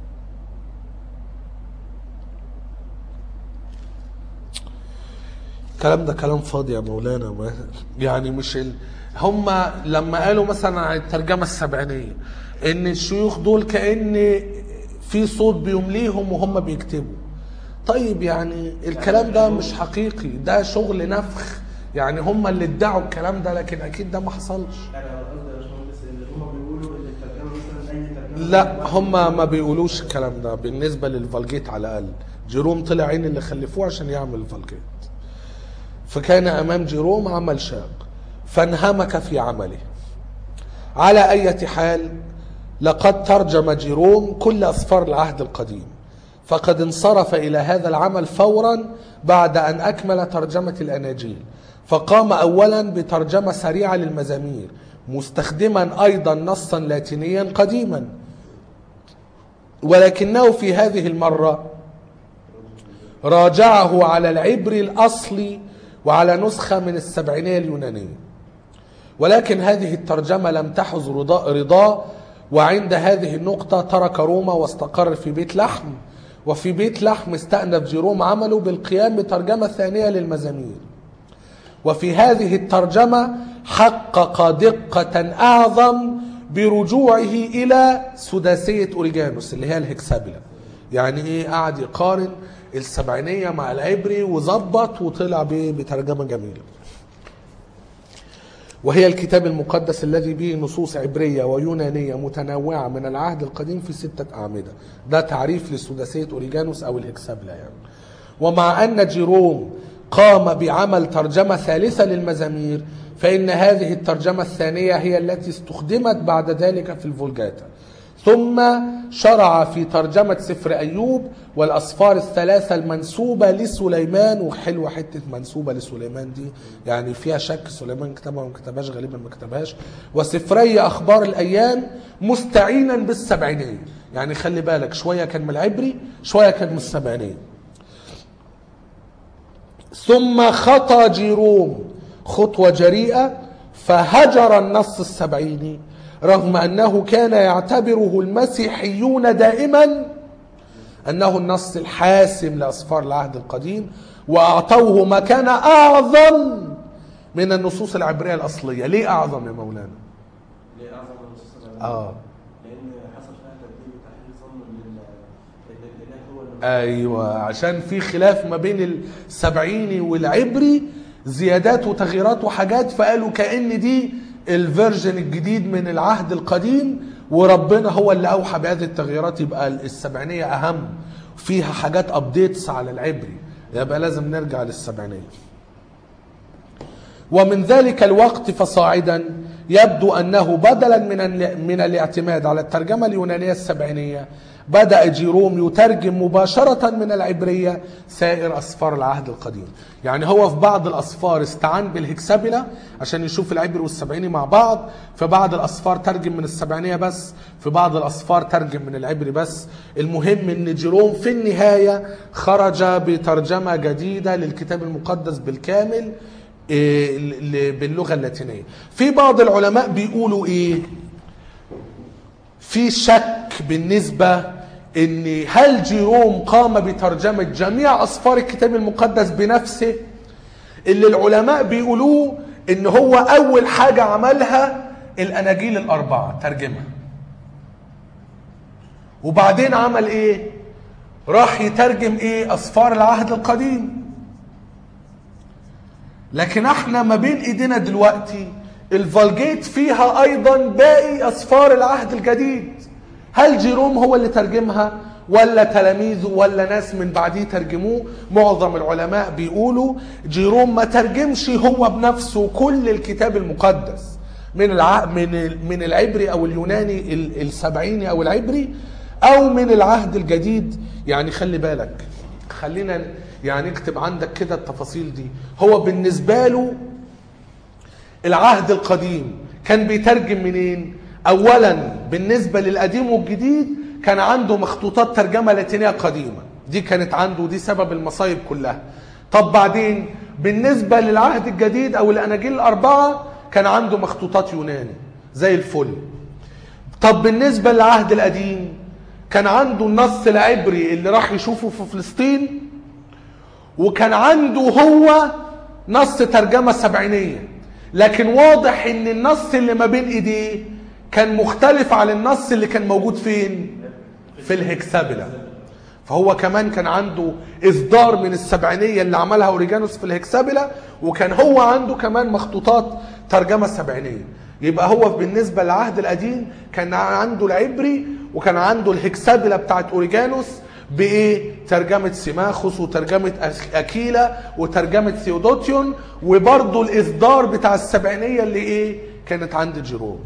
الكلام ده كلام فاضي يا مولانا ما يعني مش ال... هم لما قالوا مثلا عن الترجمة السبعينية ان الشيوخ دول كأن في صوت بيمليهم وهم بيكتبوا طيب يعني الكلام ده مش حقيقي ده شغل نفخ يعني هم اللي ادعوا الكلام ده لكن اكيد ده ما حصلش يعني انا قصدي يا باشمهندس اللي هم بيقولوا ان الترجمه مثلا اي ترجمه لا هم ما بيقولوش الكلام ده بالنسبة للفالجيت على الأقل جيروم طلع عين اللي خلفوه عشان يعمل الفالجيت فكان أمام جيروم عمل شاق فانهمك في عمله على أي حال لقد ترجم جيروم كل أسفار العهد القديم فقد انصرف إلى هذا العمل فورا بعد أن أكمل ترجمة الأناجيل فقام أولا بترجمة سريعة للمزامير مستخدما أيضا نصا لاتينيا قديما ولكنه في هذه المرة راجعه على العبري الأصلي وعلى نسخة من السبعينية اليونانية ولكن هذه الترجمة لم تحز رضا رضاه وعند هذه النقطة ترك روما واستقر في بيت لحم وفي بيت لحم استأنف جيروم عمله بالقيام بترجمة ثانية للمزامير وفي هذه الترجمة حقق دقة أعظم برجوعه إلى سداسية أوريجانوس اللي هي الهكسابيلا يعني إيه قعد يقارن السبعينية مع العبري وظبط وطلع بيه بترجمة جميلة وهي الكتاب المقدس الذي به نصوص عبرية ويونانية متنوعة من العهد القديم في ستة أعمدة ده تعريف لسداسية أوريجانوس أو الهكسابلا يعني ومع أن جيروم قام بعمل ترجمة ثالثة للمزامير فإن هذه الترجمة الثانية هي التي استخدمت بعد ذلك في الفولجاتا ثم شرع في ترجمة سفر أيوب والأسفار الثلاثة المنسوبة لسليمان وحلوة حتة منسوبة لسليمان دي يعني فيها شك سليمان كتبها وما كتبهاش غالبا ما كتبهاش وسفري أخبار الأيام مستعينا بالسبعينية يعني خلي بالك شوية كان من العبري شوية كان من السبعينية ثم خطى جيروم خطوة جريئة فهجر النص السبعيني رغم أنه كان يعتبره المسيحيون دائما أنه النص الحاسم لأسفار العهد القديم وأعطوه مكانة أعظم من النصوص العبرية الأصلية ليه أعظم يا مولانا ليه اعظم من النصوص العلمية؟ آه لان حصل فيها تبديل وتحليل ظن ان ال- ان الاله هو اللي ايوه عشان في خلاف ما بين السبعيني والعبري زيادات وتغييرات وحاجات فقالوا كأن دي الفيرجن الجديد من العهد القديم وربنا هو اللي اوحى بهذه التغييرات يبقى السبعينيه اهم فيها حاجات ابديتس على العبري يبقى لازم نرجع للسبعينيه ومن ذلك الوقت فصاعدا يبدو انه بدلا من ال- من الاعتماد على الترجمه اليونانيه السبعينيه بدا جيروم يترجم مباشره من العبريه سائر اسفار العهد القديم يعني هو في بعض الاسفار استعان بالهكسابيلا عشان يشوف العبري والسبعيني مع بعض في بعض الاسفار ترجم من السبعينيه بس في بعض الاسفار ترجم من العبري بس المهم ان جيروم في النهايه خرج بترجمه جديده للكتاب المقدس بالكامل إيه، ل- باللغه اللاتينيه في بعض العلماء بيقولوا ايه في شك بالنسبه ان هل جيروم قام بترجمه جميع اسفار الكتاب المقدس بنفسه اللي العلماء بيقولوه ان هو اول حاجه عملها الاناجيل الاربعه ترجمها وبعدين عمل ايه راح يترجم ايه اسفار العهد القديم لكن احنا ما بين ايدينا دلوقتي الفالجيت فيها ايضا باقي اسفار العهد الجديد هل جيروم هو اللي ترجمها ولا تلاميذه ولا ناس من بعديه ترجموه معظم العلماء بيقولوا جيروم ما ترجمش هو بنفسه كل الكتاب المقدس من الع... من ال- من العبري او اليوناني ال- السبعيني او العبري او من العهد الجديد يعني خلي بالك خلينا يعني اكتب عندك كده التفاصيل دي هو بالنسبه له العهد القديم كان بيترجم منين اولا بالنسبه للقديم والجديد كان عنده مخطوطات ترجمه لاتينيه قديمه دي كانت عنده دي سبب المصايب كلها طب بعدين بالنسبه للعهد الجديد او الاناجيل الاربعه كان عنده مخطوطات يوناني زي الفل طب بالنسبه للعهد القديم كان عنده النص العبري اللي راح يشوفه في فلسطين وكان عنده هو نص ترجمة سبعينية لكن واضح ان النص اللي ما بين ايديه كان مختلف عن النص اللي كان موجود فين في الهكسابيلا فهو كمان كان عنده اصدار من السبعينيه اللي عملها اوريجانوس في الهكسابيلا وكان هو عنده كمان مخطوطات ترجمه سبعينيه يبقى هو بالنسبه للعهد القديم كان عنده العبري وكان عنده الهكسابيلا بتاعت اوريجانوس بايه ترجمه سيماخوس وترجمه أك- اكيلا وترجمه ثيودوتيون وبرضه الاصدار بتاع السبعينيه اللي ايه كانت عند جيروم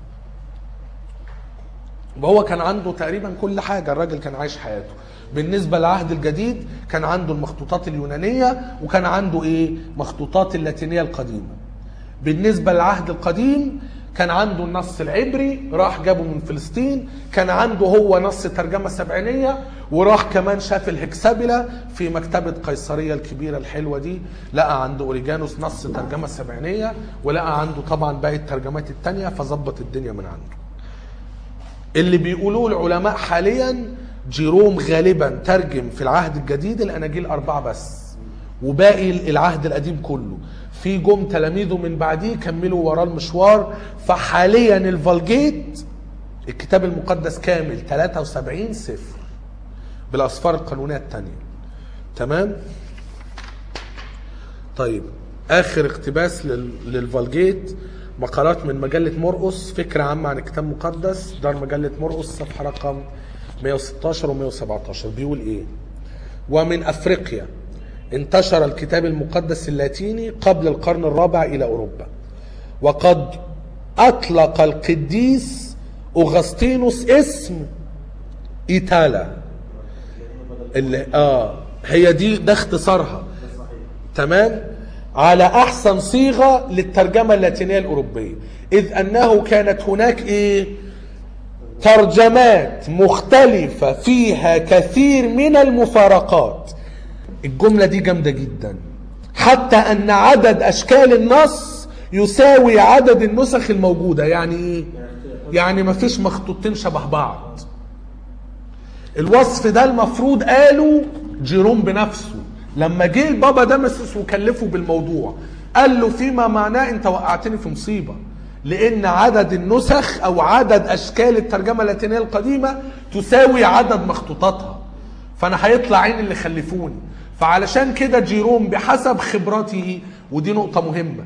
وهو كان عنده تقريبا كل حاجه الراجل كان عايش حياته بالنسبه للعهد الجديد كان عنده المخطوطات اليونانيه وكان عنده ايه مخطوطات اللاتينيه القديمه بالنسبه للعهد القديم كان عنده النص العبري راح جابه من فلسطين كان عنده هو نص ترجمه سبعينيه وراح كمان شاف الهكسابيلا في مكتبه قيصريه الكبيره الحلوه دي لقى عند اوريجانوس نص ترجمه سبعينيه ولقى عنده طبعا باقي الترجمات التانيه فظبط الدنيا من عنده اللي بيقولوه العلماء حاليا جيروم غالبا ترجم في العهد الجديد الاناجيل اربعه بس وباقي العهد القديم كله في جم تلاميذه من بعديه كملوا وراه المشوار فحاليا الفالجيت الكتاب المقدس كامل 73 سفر بالاسفار القانونيه الثانيه تمام طيب اخر اقتباس لل- للفالجيت مقالات من مجلة مرقس فكرة عامة عن الكتاب المقدس دار مجلة مرقس صفحة رقم 116 و 117 بيقول ايه ومن افريقيا انتشر الكتاب المقدس اللاتيني قبل القرن الرابع الى اوروبا وقد اطلق القديس اغسطينوس اسم ايتالا اللي اه هي دي ده اختصارها تمام على احسن صيغه للترجمه اللاتينيه الاوروبيه اذ انه كانت هناك ايه ترجمات مختلفه فيها كثير من المفارقات الجمله دي جامده جدا حتى ان عدد اشكال النص يساوي عدد النسخ الموجوده يعني ايه يعني مفيش مخطوطين شبه بعض الوصف ده المفروض قاله جيروم بنفسه لما جه البابا دامسس وكلفه بالموضوع قال له فيما معناه انت وقعتني في مصيبه لان عدد النسخ او عدد اشكال الترجمه اللاتينيه القديمه تساوي عدد مخطوطاتها فانا هيطلع عين اللي خلفوني فعلشان كده جيروم بحسب خبرته ودي نقطه مهمه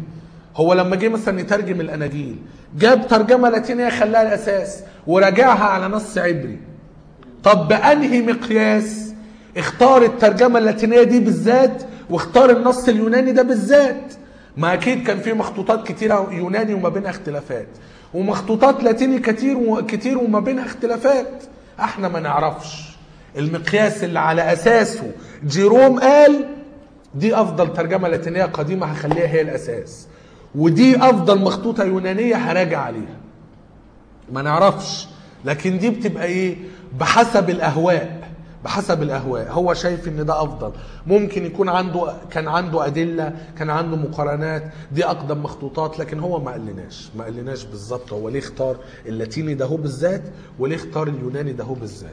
هو لما جه مثلا يترجم الاناجيل جاب ترجمه لاتينيه خلاها الاساس وراجعها على نص عبري طب بانهي مقياس اختار الترجمه اللاتينيه دي بالذات واختار النص اليوناني ده بالذات ما اكيد كان في مخطوطات كتيره يوناني وما بينها اختلافات ومخطوطات لاتيني كتير وكتير وما بينها اختلافات احنا ما نعرفش المقياس اللي على اساسه جيروم قال دي افضل ترجمه لاتينيه قديمه هخليها هي الاساس ودي افضل مخطوطه يونانيه هراجع عليها ما نعرفش لكن دي بتبقى ايه بحسب الاهواء بحسب الاهواء هو شايف ان ده افضل ممكن يكون عنده كان عنده ادله كان عنده مقارنات دي اقدم مخطوطات لكن هو ما قالناش ما قالناش بالظبط هو ليه اختار اللاتيني ده هو بالذات وليه اختار اليوناني ده هو بالذات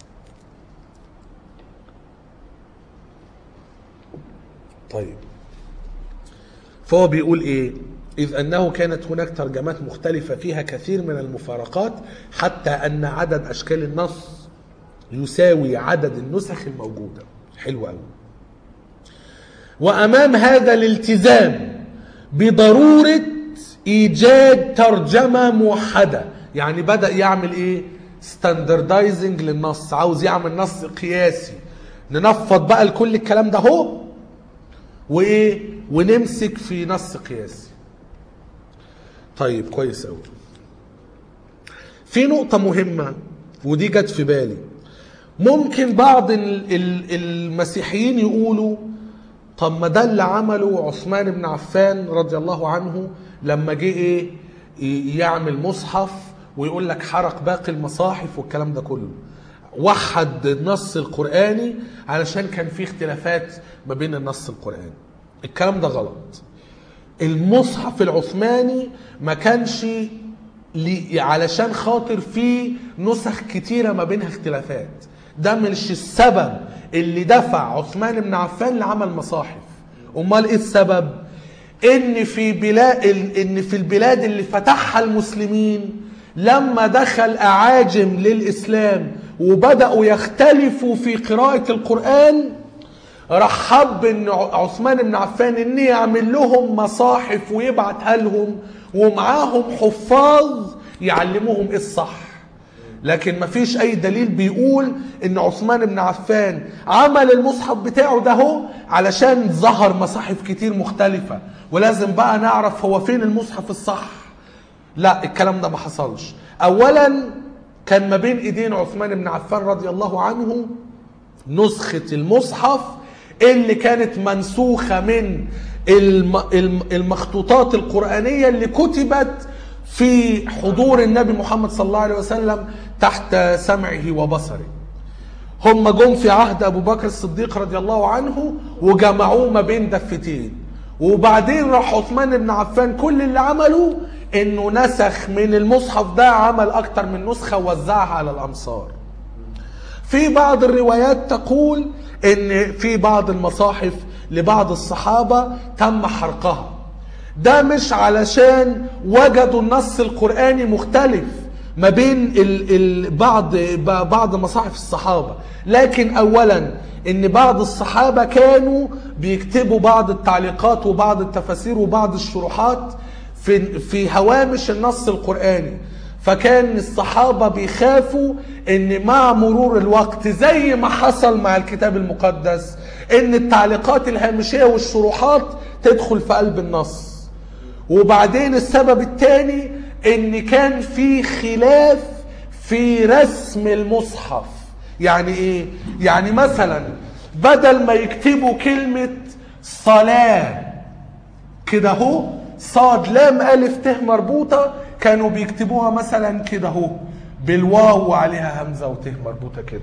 طيب فهو بيقول ايه إذ أنه كانت هناك ترجمات مختلفة فيها كثير من المفارقات حتى أن عدد أشكال النص يساوي عدد النسخ الموجودة حلو قوي وأمام هذا الالتزام بضرورة إيجاد ترجمة موحدة يعني بدأ يعمل إيه ستاندردايزنج للنص عاوز يعمل نص قياسي ننفض بقى لكل الكلام ده هو وايه ونمسك في نص قياسي طيب كويس قوي في نقطة مهمة ودي جت في بالي ممكن بعض ال- ال- المسيحيين يقولوا طب ما ده اللي عمله عثمان بن عفان رضي الله عنه لما جه ايه ي- يعمل مصحف ويقول لك حرق باقي المصاحف والكلام ده كله وحد النص القرآني علشان كان في اختلافات ما بين النص القرآني الكلام ده غلط المصحف العثماني ما كانش لي- علشان خاطر فيه نسخ كتيرة ما بينها اختلافات ده مش السبب اللي دفع عثمان بن عفان لعمل مصاحف امال ايه السبب ان في بلاد ان في البلاد اللي فتحها المسلمين لما دخل اعاجم للاسلام وبداوا يختلفوا في قراءه القران راح حب ان عثمان بن عفان ان يعمل لهم مصاحف ويبعتها لهم ومعاهم حفاظ يعلموهم ايه الصح لكن مفيش اي دليل بيقول ان عثمان بن عفان عمل المصحف بتاعه ده هو علشان ظهر مصاحف كتير مختلفة ولازم بقى نعرف هو فين المصحف الصح لا الكلام ده ما حصلش اولا كان ما بين ايدين عثمان بن عفان رضي الله عنه نسخة المصحف اللي كانت منسوخة من الم- الم- المخطوطات القرآنية اللي كتبت في حضور النبي محمد صلى الله عليه وسلم تحت سمعه وبصره هم جم في عهد ابو بكر الصديق رضي الله عنه وجمعوه ما بين دفتين وبعدين راح عثمان بن عفان كل اللي عمله انه نسخ من المصحف ده عمل اكتر من نسخه ووزعها على الامصار في بعض الروايات تقول ان في بعض المصاحف لبعض الصحابه تم حرقها ده مش علشان وجدوا النص القرآني مختلف ما بين ال ال بعض بعض مصاحف الصحابة لكن أولا إن بعض الصحابة كانوا بيكتبوا بعض التعليقات وبعض التفاسير وبعض الشروحات في في هوامش النص القرآني فكان الصحابة بيخافوا ان مع مرور الوقت زي ما حصل مع الكتاب المقدس ان التعليقات الهامشية والشروحات تدخل في قلب النص وبعدين السبب الثاني ان كان في خلاف في رسم المصحف يعني ايه يعني مثلا بدل ما يكتبوا كلمة صلاة كده اهو صاد لام الف ت مربوطة كانوا بيكتبوها مثلا كده اهو بالواو وعليها همزة وت مربوطة كده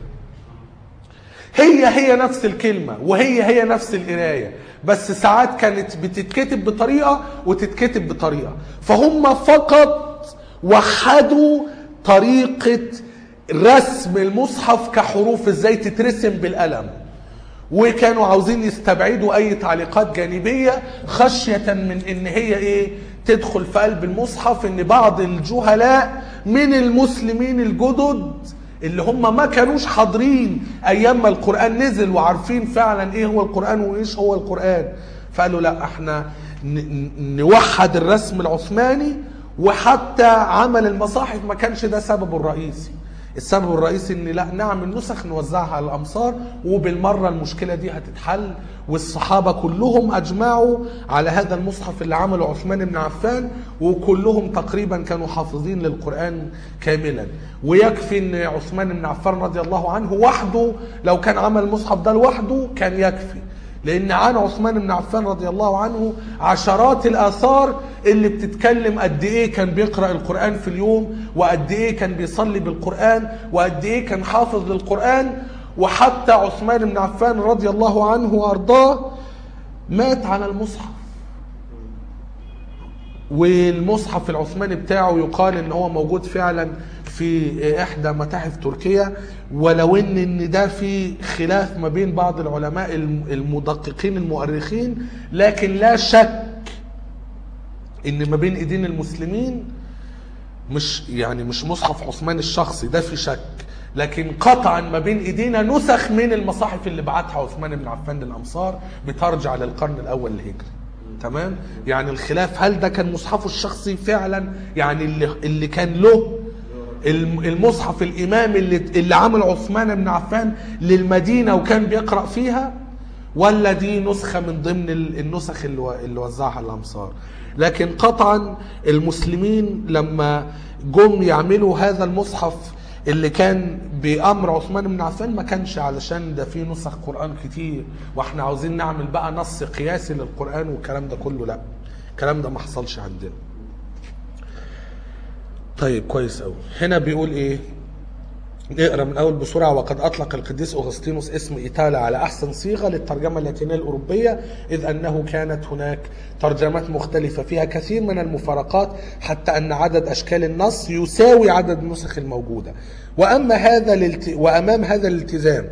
هي هي نفس الكلمة وهي هي نفس القراية بس ساعات كانت بتتكتب بطريقة وتتكتب بطريقة فهم فقط وحدوا طريقة رسم المصحف كحروف ازاي تترسم بالقلم وكانوا عاوزين يستبعدوا اي تعليقات جانبية خشية من ان هي ايه تدخل في قلب المصحف ان بعض الجهلاء من المسلمين الجدد اللي هم ما كانوش حاضرين ايام ما القران نزل وعارفين فعلا ايه هو القران وايش هو القران فقالوا لا احنا ن- ن- نوحد الرسم العثماني وحتى عمل المصاحف ما كانش ده سببه الرئيسي السبب الرئيسي ان لا نعمل نسخ نوزعها على الامصار وبالمره المشكله دي هتتحل والصحابه كلهم اجمعوا على هذا المصحف اللي عمله عثمان بن عفان وكلهم تقريبا كانوا حافظين للقران كاملا ويكفي ان عثمان بن عفان رضي الله عنه وحده لو كان عمل المصحف ده لوحده كان يكفي لان عن عثمان بن عفان رضي الله عنه عشرات الاثار اللي بتتكلم قد ايه كان بيقرا القران في اليوم وقد ايه كان بيصلي بالقران وقد ايه كان حافظ للقران وحتى عثمان بن عفان رضي الله عنه وارضاه مات على المصحف والمصحف العثماني بتاعه يقال ان هو موجود فعلا في احدى متاحف تركيا ولو ان ان ده في خلاف ما بين بعض العلماء الم- المدققين المؤرخين لكن لا شك ان ما بين ايدين المسلمين مش يعني مش مصحف عثمان الشخصي ده في شك لكن قطعا ما بين ايدينا نسخ من المصاحف اللي بعتها عثمان بن عفان للامصار بترجع للقرن الاول الهجري تمام يعني الخلاف هل ده كان مصحفه الشخصي فعلا يعني اللي, اللي كان له الم- المصحف الامامي اللي, اللي عمل عثمان بن عفان للمدينه وكان بيقرا فيها ولا دي نسخه من ضمن ال- النسخ اللي و- اللي وزعها الامصار لكن قطعا المسلمين لما جم يعملوا هذا المصحف اللي كان بامر عثمان بن عفان ما كانش علشان ده فيه نسخ قران كتير واحنا عاوزين نعمل بقى نص قياسي للقران والكلام ده كله لا الكلام ده ما حصلش عندنا طيب كويس قوي هنا بيقول ايه نقرا من اول بسرعه وقد اطلق القديس اغسطينوس اسم ايطاليا على احسن صيغه للترجمه اللاتينيه الاوروبيه اذ انه كانت هناك ترجمات مختلفه فيها كثير من المفارقات حتى ان عدد اشكال النص يساوي عدد النسخ الموجوده واما هذا الالت... وامام هذا الالتزام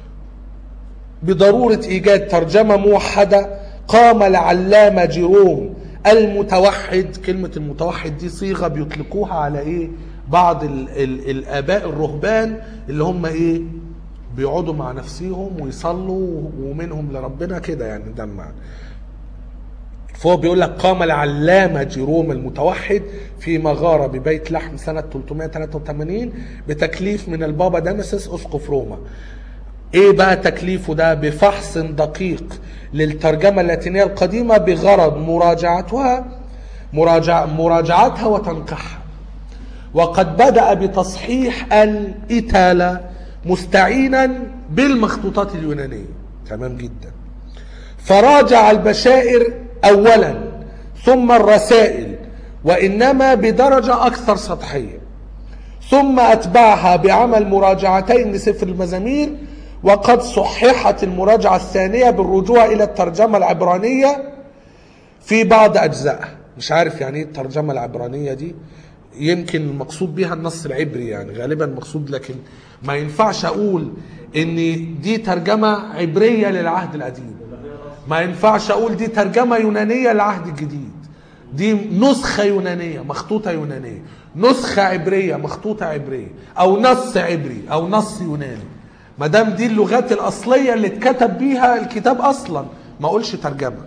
بضرورة إيجاد ترجمة موحدة قام العلامة جيروم المتوحد كلمة المتوحد دي صيغة بيطلقوها على إيه بعض ال ال الآباء الرهبان اللي هم إيه بيقعدوا مع نفسهم ويصلوا ومنهم لربنا كده يعني ده المعنى فهو بيقول لك قام العلامة جيروم المتوحد في مغارة ببيت لحم سنة 383 بتكليف من البابا دامسس أسقف روما ايه بقى تكليفه ده بفحص دقيق للترجمة اللاتينية القديمة بغرض مراجعتها مراجع مراجعتها وتنقيحها وقد بدأ بتصحيح الإتالة مستعينا بالمخطوطات اليونانية تمام جدا فراجع البشائر أولا ثم الرسائل وإنما بدرجة أكثر سطحية ثم أتبعها بعمل مراجعتين لسفر المزامير وقد صححت المراجعة الثانية بالرجوع إلى الترجمة العبرانية في بعض أجزائها مش عارف يعني ايه الترجمة العبرانية دي يمكن المقصود بها النص العبري يعني غالبا مقصود لكن ما ينفعش أقول إن دي ترجمة عبرية للعهد القديم ما ينفعش أقول دي ترجمة يونانية للعهد الجديد دي نسخة يونانية مخطوطة يونانية نسخة عبرية مخطوطة عبرية أو نص عبري أو نص يوناني ما دام دي اللغات الأصلية اللي اتكتب بيها الكتاب أصلا ما أقولش ترجمة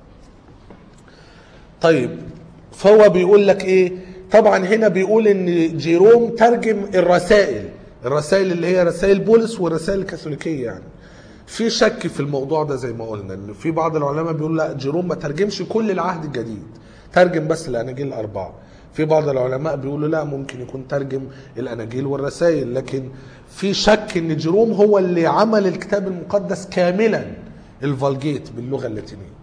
طيب فهو بيقول لك ايه طبعا هنا بيقول ان جيروم ترجم الرسائل الرسائل اللي هي رسائل بولس والرسائل الكاثوليكيه يعني في شك في الموضوع ده زي ما قلنا ان في بعض العلماء بيقول لا جيروم ما ترجمش كل العهد الجديد ترجم بس الاناجيل الاربعه في بعض العلماء بيقولوا لا ممكن يكون ترجم الاناجيل والرسائل لكن في شك ان جيروم هو اللي عمل الكتاب المقدس كاملا الفالجيت باللغه اللاتينيه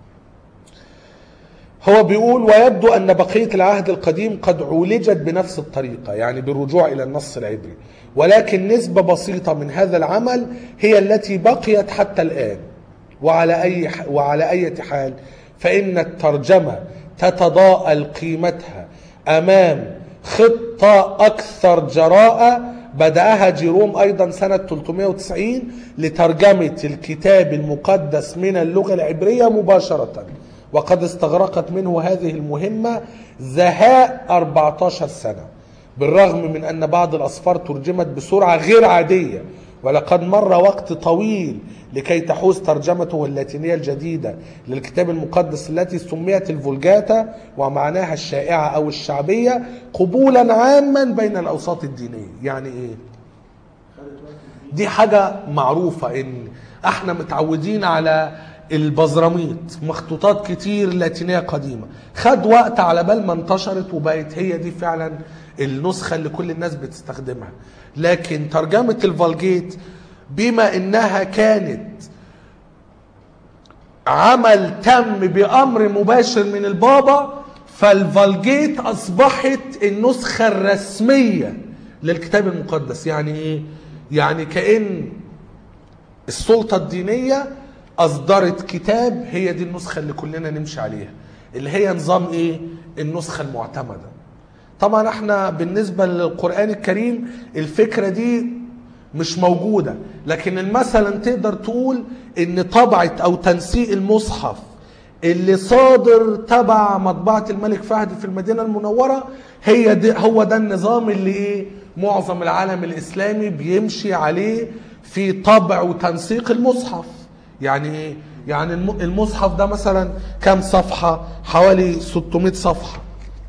هو بيقول ويبدو أن بقية العهد القديم قد عولجت بنفس الطريقة يعني بالرجوع إلى النص العبري ولكن نسبة بسيطة من هذا العمل هي التي بقيت حتى الآن وعلى أي وعلى أي حال فإن الترجمة تتضاءل قيمتها أمام خطة أكثر جراءة بدأها جيروم أيضا سنة 390 لترجمة الكتاب المقدس من اللغة العبرية مباشرة وقد استغرقت منه هذه المهمة زهاء 14 سنة بالرغم من أن بعض الأسفار ترجمت بسرعة غير عادية ولقد مر وقت طويل لكي تحوز ترجمته اللاتينية الجديدة للكتاب المقدس التي سميت الفولجاتا ومعناها الشائعة أو الشعبية قبولا عاما بين الأوساط الدينية يعني إيه؟ خدت وقت كبير دي حاجة معروفة ان احنا متعودين على البزراميط مخطوطات كتير لاتينية قديمة خد وقت على بال ما انتشرت وبقت هي دي فعلا النسخة اللي كل الناس بتستخدمها لكن ترجمة الفالجيت بما انها كانت عمل تم بأمر مباشر من البابا فالفالجيت أصبحت النسخة الرسمية للكتاب المقدس يعني إيه؟ يعني كأن السلطة الدينية أصدرت كتاب هي دي النسخة اللي كلنا نمشي عليها اللي هي نظام إيه؟ النسخة المعتمدة طبعا احنا بالنسبة للقرآن الكريم الفكرة دي مش موجودة لكن مثلا تقدر تقول ان طبعة او تنسيق المصحف اللي صادر تبع مطبعة الملك فهد في المدينة المنورة هي دي هو ده النظام اللي ايه معظم العالم الاسلامي بيمشي عليه في طبع وتنسيق المصحف يعني ايه يعني الم- المصحف ده مثلا كام صفحة حوالي 600 صفحة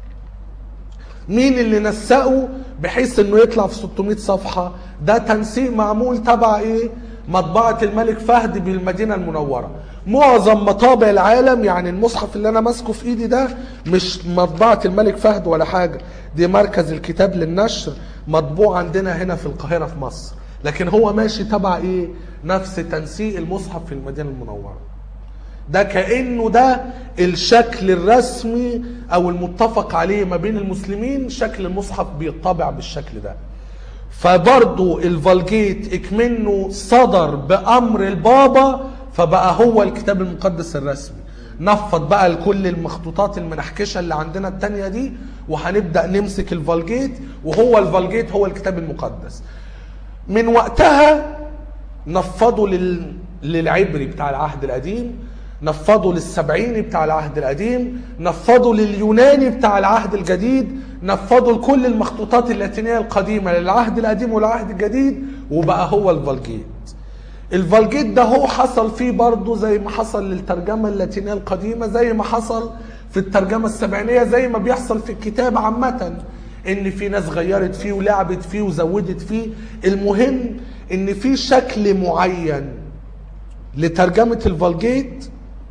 مين اللي نسقه بحيث انه يطلع في 600 صفحة ده تنسيق معمول تبع ايه مطبعة الملك فهد بالمدينة المنورة معظم مطابع العالم يعني المصحف اللي انا ماسكه في ايدي ده مش مطبعة الملك فهد ولا حاجة دي مركز الكتاب للنشر مطبوع عندنا هنا في القاهرة في مصر لكن هو ماشي تبع ايه نفس تنسيق المصحف في المدينة المنورة ده كأنه ده الشكل الرسمي أو المتفق عليه ما بين المسلمين شكل المصحف بيطبع بالشكل ده فبرضو الفالجيت اكمنه صدر بأمر البابا فبقى هو الكتاب المقدس الرسمي نفض بقى لكل المخطوطات المنحكشة اللي عندنا التانية دي وهنبدأ نمسك الفالجيت وهو الفالجيت هو الكتاب المقدس من وقتها نفضوا لل... للعبري بتاع العهد القديم نفضوا للسبعيني بتاع العهد القديم نفضوا لليوناني بتاع العهد الجديد نفضوا لكل المخطوطات اللاتينية القديمة للعهد القديم والعهد الجديد وبقى هو الفالجيت الفالجيت ده هو حصل فيه برضه زي ما حصل للترجمة اللاتينية القديمة زي ما حصل في الترجمة السبعينية زي ما بيحصل في الكتاب عامة ان في ناس غيرت فيه ولعبت فيه وزودت فيه المهم ان في شكل معين لترجمة الفالجيت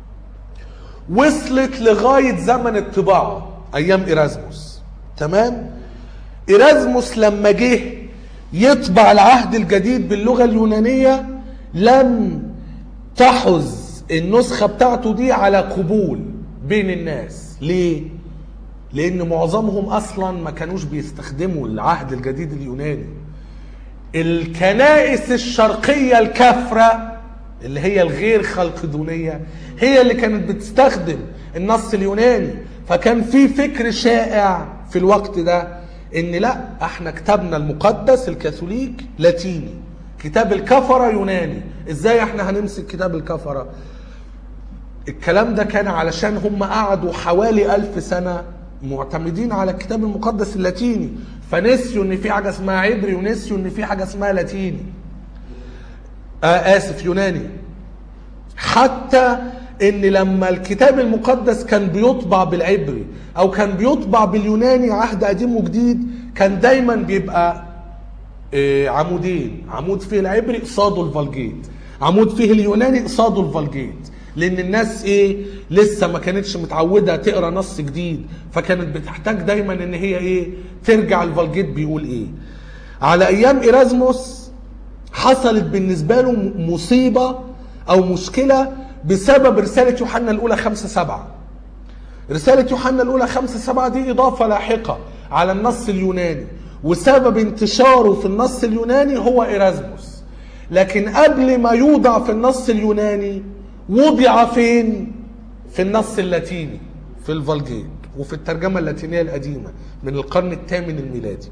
وصلت لغاية زمن الطباعة أيام إيرازموس تمام إيرازموس لما جه يطبع العهد الجديد باللغة اليونانية لم تحز النسخة بتاعته دي على قبول بين الناس ليه؟ لأن معظمهم أصلا ما كانوش بيستخدموا العهد الجديد اليوناني الكنائس الشرقية الكافرة اللي هي الغير خلقدونية هي اللي كانت بتستخدم النص اليوناني فكان في فكر شائع في الوقت ده ان لا احنا كتابنا المقدس الكاثوليك لاتيني كتاب الكفرة يوناني ازاي احنا هنمسك كتاب الكفرة الكلام ده كان علشان هم قعدوا حوالي ألف سنة معتمدين على الكتاب المقدس اللاتيني فنسيوا ان في حاجة اسمها عبري ونسيوا ان في حاجة اسمها لاتيني آه آسف يوناني حتى ان لما الكتاب المقدس كان بيطبع بالعبري او كان بيطبع باليوناني عهد قديم وجديد كان دايما بيبقى آه، عمودين عمود فيه العبري قصاده الفالجيت عمود فيه اليوناني قصاده الفالجيت لان الناس ايه لسه ما كانتش متعوده تقرا نص جديد فكانت بتحتاج دايما ان هي ايه ترجع الفالجيت بيقول ايه على ايام ايرازموس حصلت بالنسبه له م- مصيبه او مشكله بسبب رساله يوحنا الاولى خمسة سبعة رسالة يوحنا الأولى خمسة سبعة دي إضافة لاحقة على النص اليوناني وسبب انتشاره في النص اليوناني هو إيرازموس لكن قبل ما يوضع في النص اليوناني وضع فين؟ في النص اللاتيني في الفالجيت وفي الترجمة اللاتينية القديمة من القرن الثامن الميلادي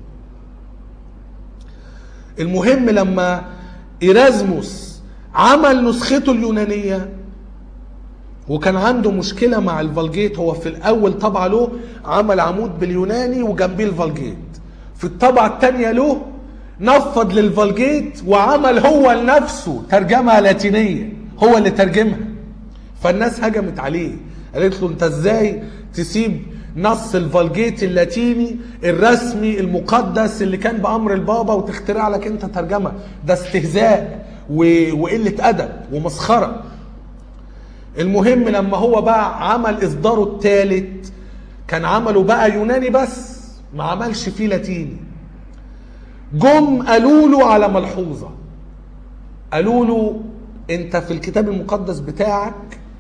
المهم لما إيرازموس عمل نسخته اليونانية وكان عنده مشكلة مع الفالجيت هو في الأول طبعة له عمل عمود باليوناني وجنبيه الفالجيت في الطبعة الثانية له نفض للفالجيت وعمل هو لنفسه ترجمة لاتينية هو اللي ترجمها فالناس هجمت عليه قالت له انت ازاي تسيب نص الفالجيت اللاتيني الرسمي المقدس اللي كان بأمر البابا وتخترع لك انت ترجمة ده استهزاء و- وقلة أدب ومسخرة المهم لما هو بقى عمل إصداره الثالث كان عمله بقى يوناني بس ما عملش فيه لاتيني جم قالوا له على ملحوظة قالوا له انت في الكتاب المقدس بتاعك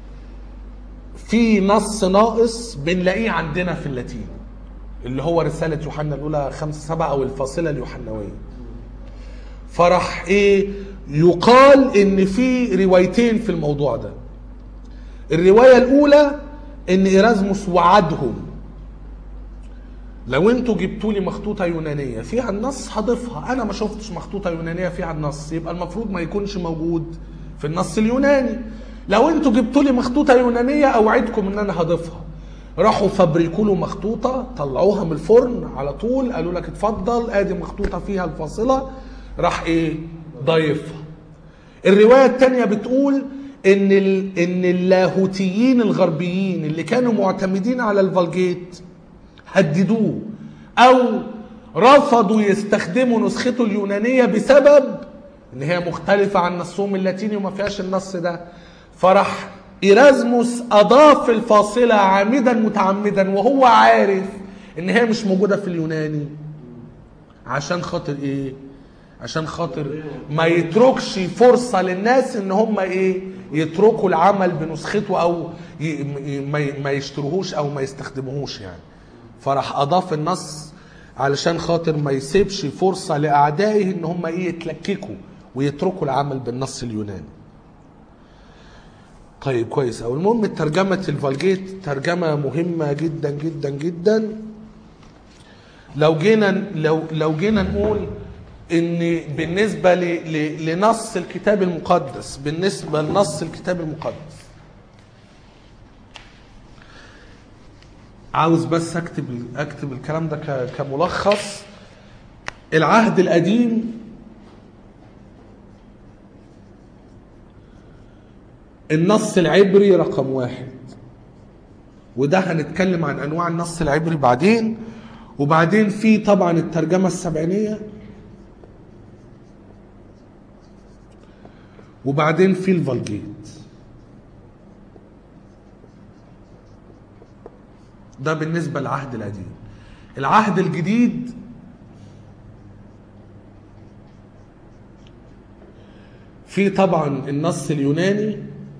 في نص ناقص بنلاقيه عندنا في اللاتيني اللي هو رسالة يوحنا الأولى خمسة سبعة أو الفاصلة اليوحنوية فراح إيه يقال إن في روايتين في الموضوع ده الرواية الأولى إن إيرازموس وعدهم لو انتوا جبتوا لي مخطوطه يونانيه فيها النص هضيفها انا ما شفتش مخطوطه يونانيه فيها النص يبقى المفروض ما يكونش موجود في النص اليوناني لو انتوا جبتوا لي مخطوطه يونانيه اوعدكم ان انا هضيفها راحوا فبركوا له مخطوطه طلعوها من الفرن على طول قالوا لك اتفضل ادي مخطوطه فيها الفاصله راح ايه ضايفها الروايه الثانيه بتقول ان ال... ان اللاهوتيين الغربيين اللي كانوا معتمدين على الفالجيت هددوه او رفضوا يستخدموا نسخته اليونانيه بسبب ان هي مختلفه عن نصهم اللاتيني وما فيهاش النص ده فراح ايرازموس اضاف الفاصله عامدا متعمدا وهو عارف ان هي مش موجوده في اليوناني عشان خاطر ايه عشان خاطر ما يتركش فرصة للناس ان هم ايه يتركوا العمل بنسخته او ي- م- ما ي- ما يشتروهوش او ما يستخدموهوش يعني فراح اضاف النص علشان خاطر ما يسيبش فرصة لاعدائه ان هم ايه يتلككوا ويتركوا العمل بالنص اليوناني طيب كويس أوي المهم ترجمة الفالجيت ترجمة مهمة جدا جدا جدا لو جينا لو لو جينا نقول ان بالنسبه ل ل لنص الكتاب المقدس بالنسبه لنص الكتاب المقدس عاوز بس اكتب اكتب الكلام ده ك- كملخص العهد القديم النص العبري رقم واحد وده هنتكلم عن انواع النص العبري بعدين وبعدين في طبعا الترجمه السبعينيه وبعدين في الفالجيت ده بالنسبة للعهد القديم العهد الجديد في طبعا النص اليوناني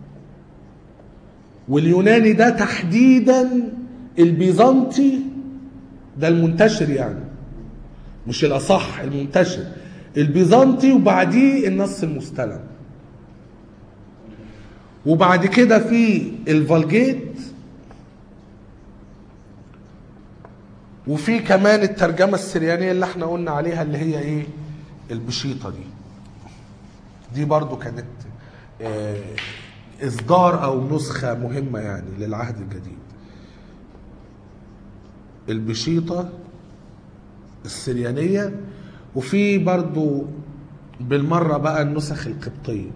واليوناني ده تحديدا البيزنطي ده المنتشر يعني مش الأصح المنتشر البيزنطي وبعديه النص المستلم وبعد كده في الفالجيت وفي كمان الترجمة السريانية اللي احنا قلنا عليها اللي هي ايه البشيطة دي دي برضو كانت آه، اصدار او نسخة مهمة يعني للعهد الجديد البشيطة السريانية وفي برضو بالمرة بقى النسخ القبطية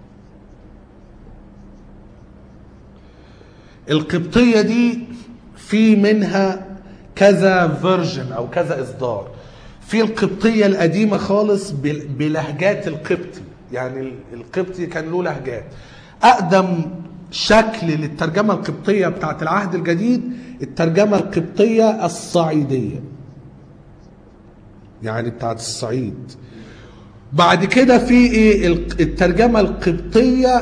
القبطية دي في منها كذا فيرجن او كذا اصدار في القبطية القديمة خالص بل- بلهجات القبطي يعني ال- القبطي كان له لهجات اقدم شكل للترجمة القبطية بتاعت العهد الجديد الترجمة القبطية الصعيدية يعني بتاعت الصعيد بعد كده في ايه الق- الترجمة القبطية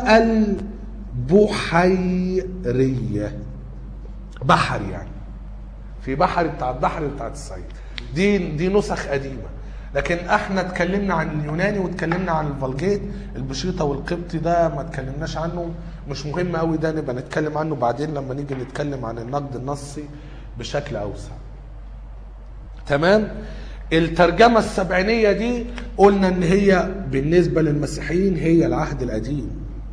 البحيرية بحر يعني في بحر بتاع البحر بتاع الصعيد دي دي نسخ قديمة لكن احنا اتكلمنا عن اليوناني واتكلمنا عن الفالجيت البشيطة والقبطي ده ما اتكلمناش عنه مش مهم قوي ده نبقى نتكلم عنه بعدين لما نيجي نتكلم عن النقد النصي بشكل اوسع تمام الترجمة السبعينية دي قلنا ان هي بالنسبة للمسيحيين هي العهد القديم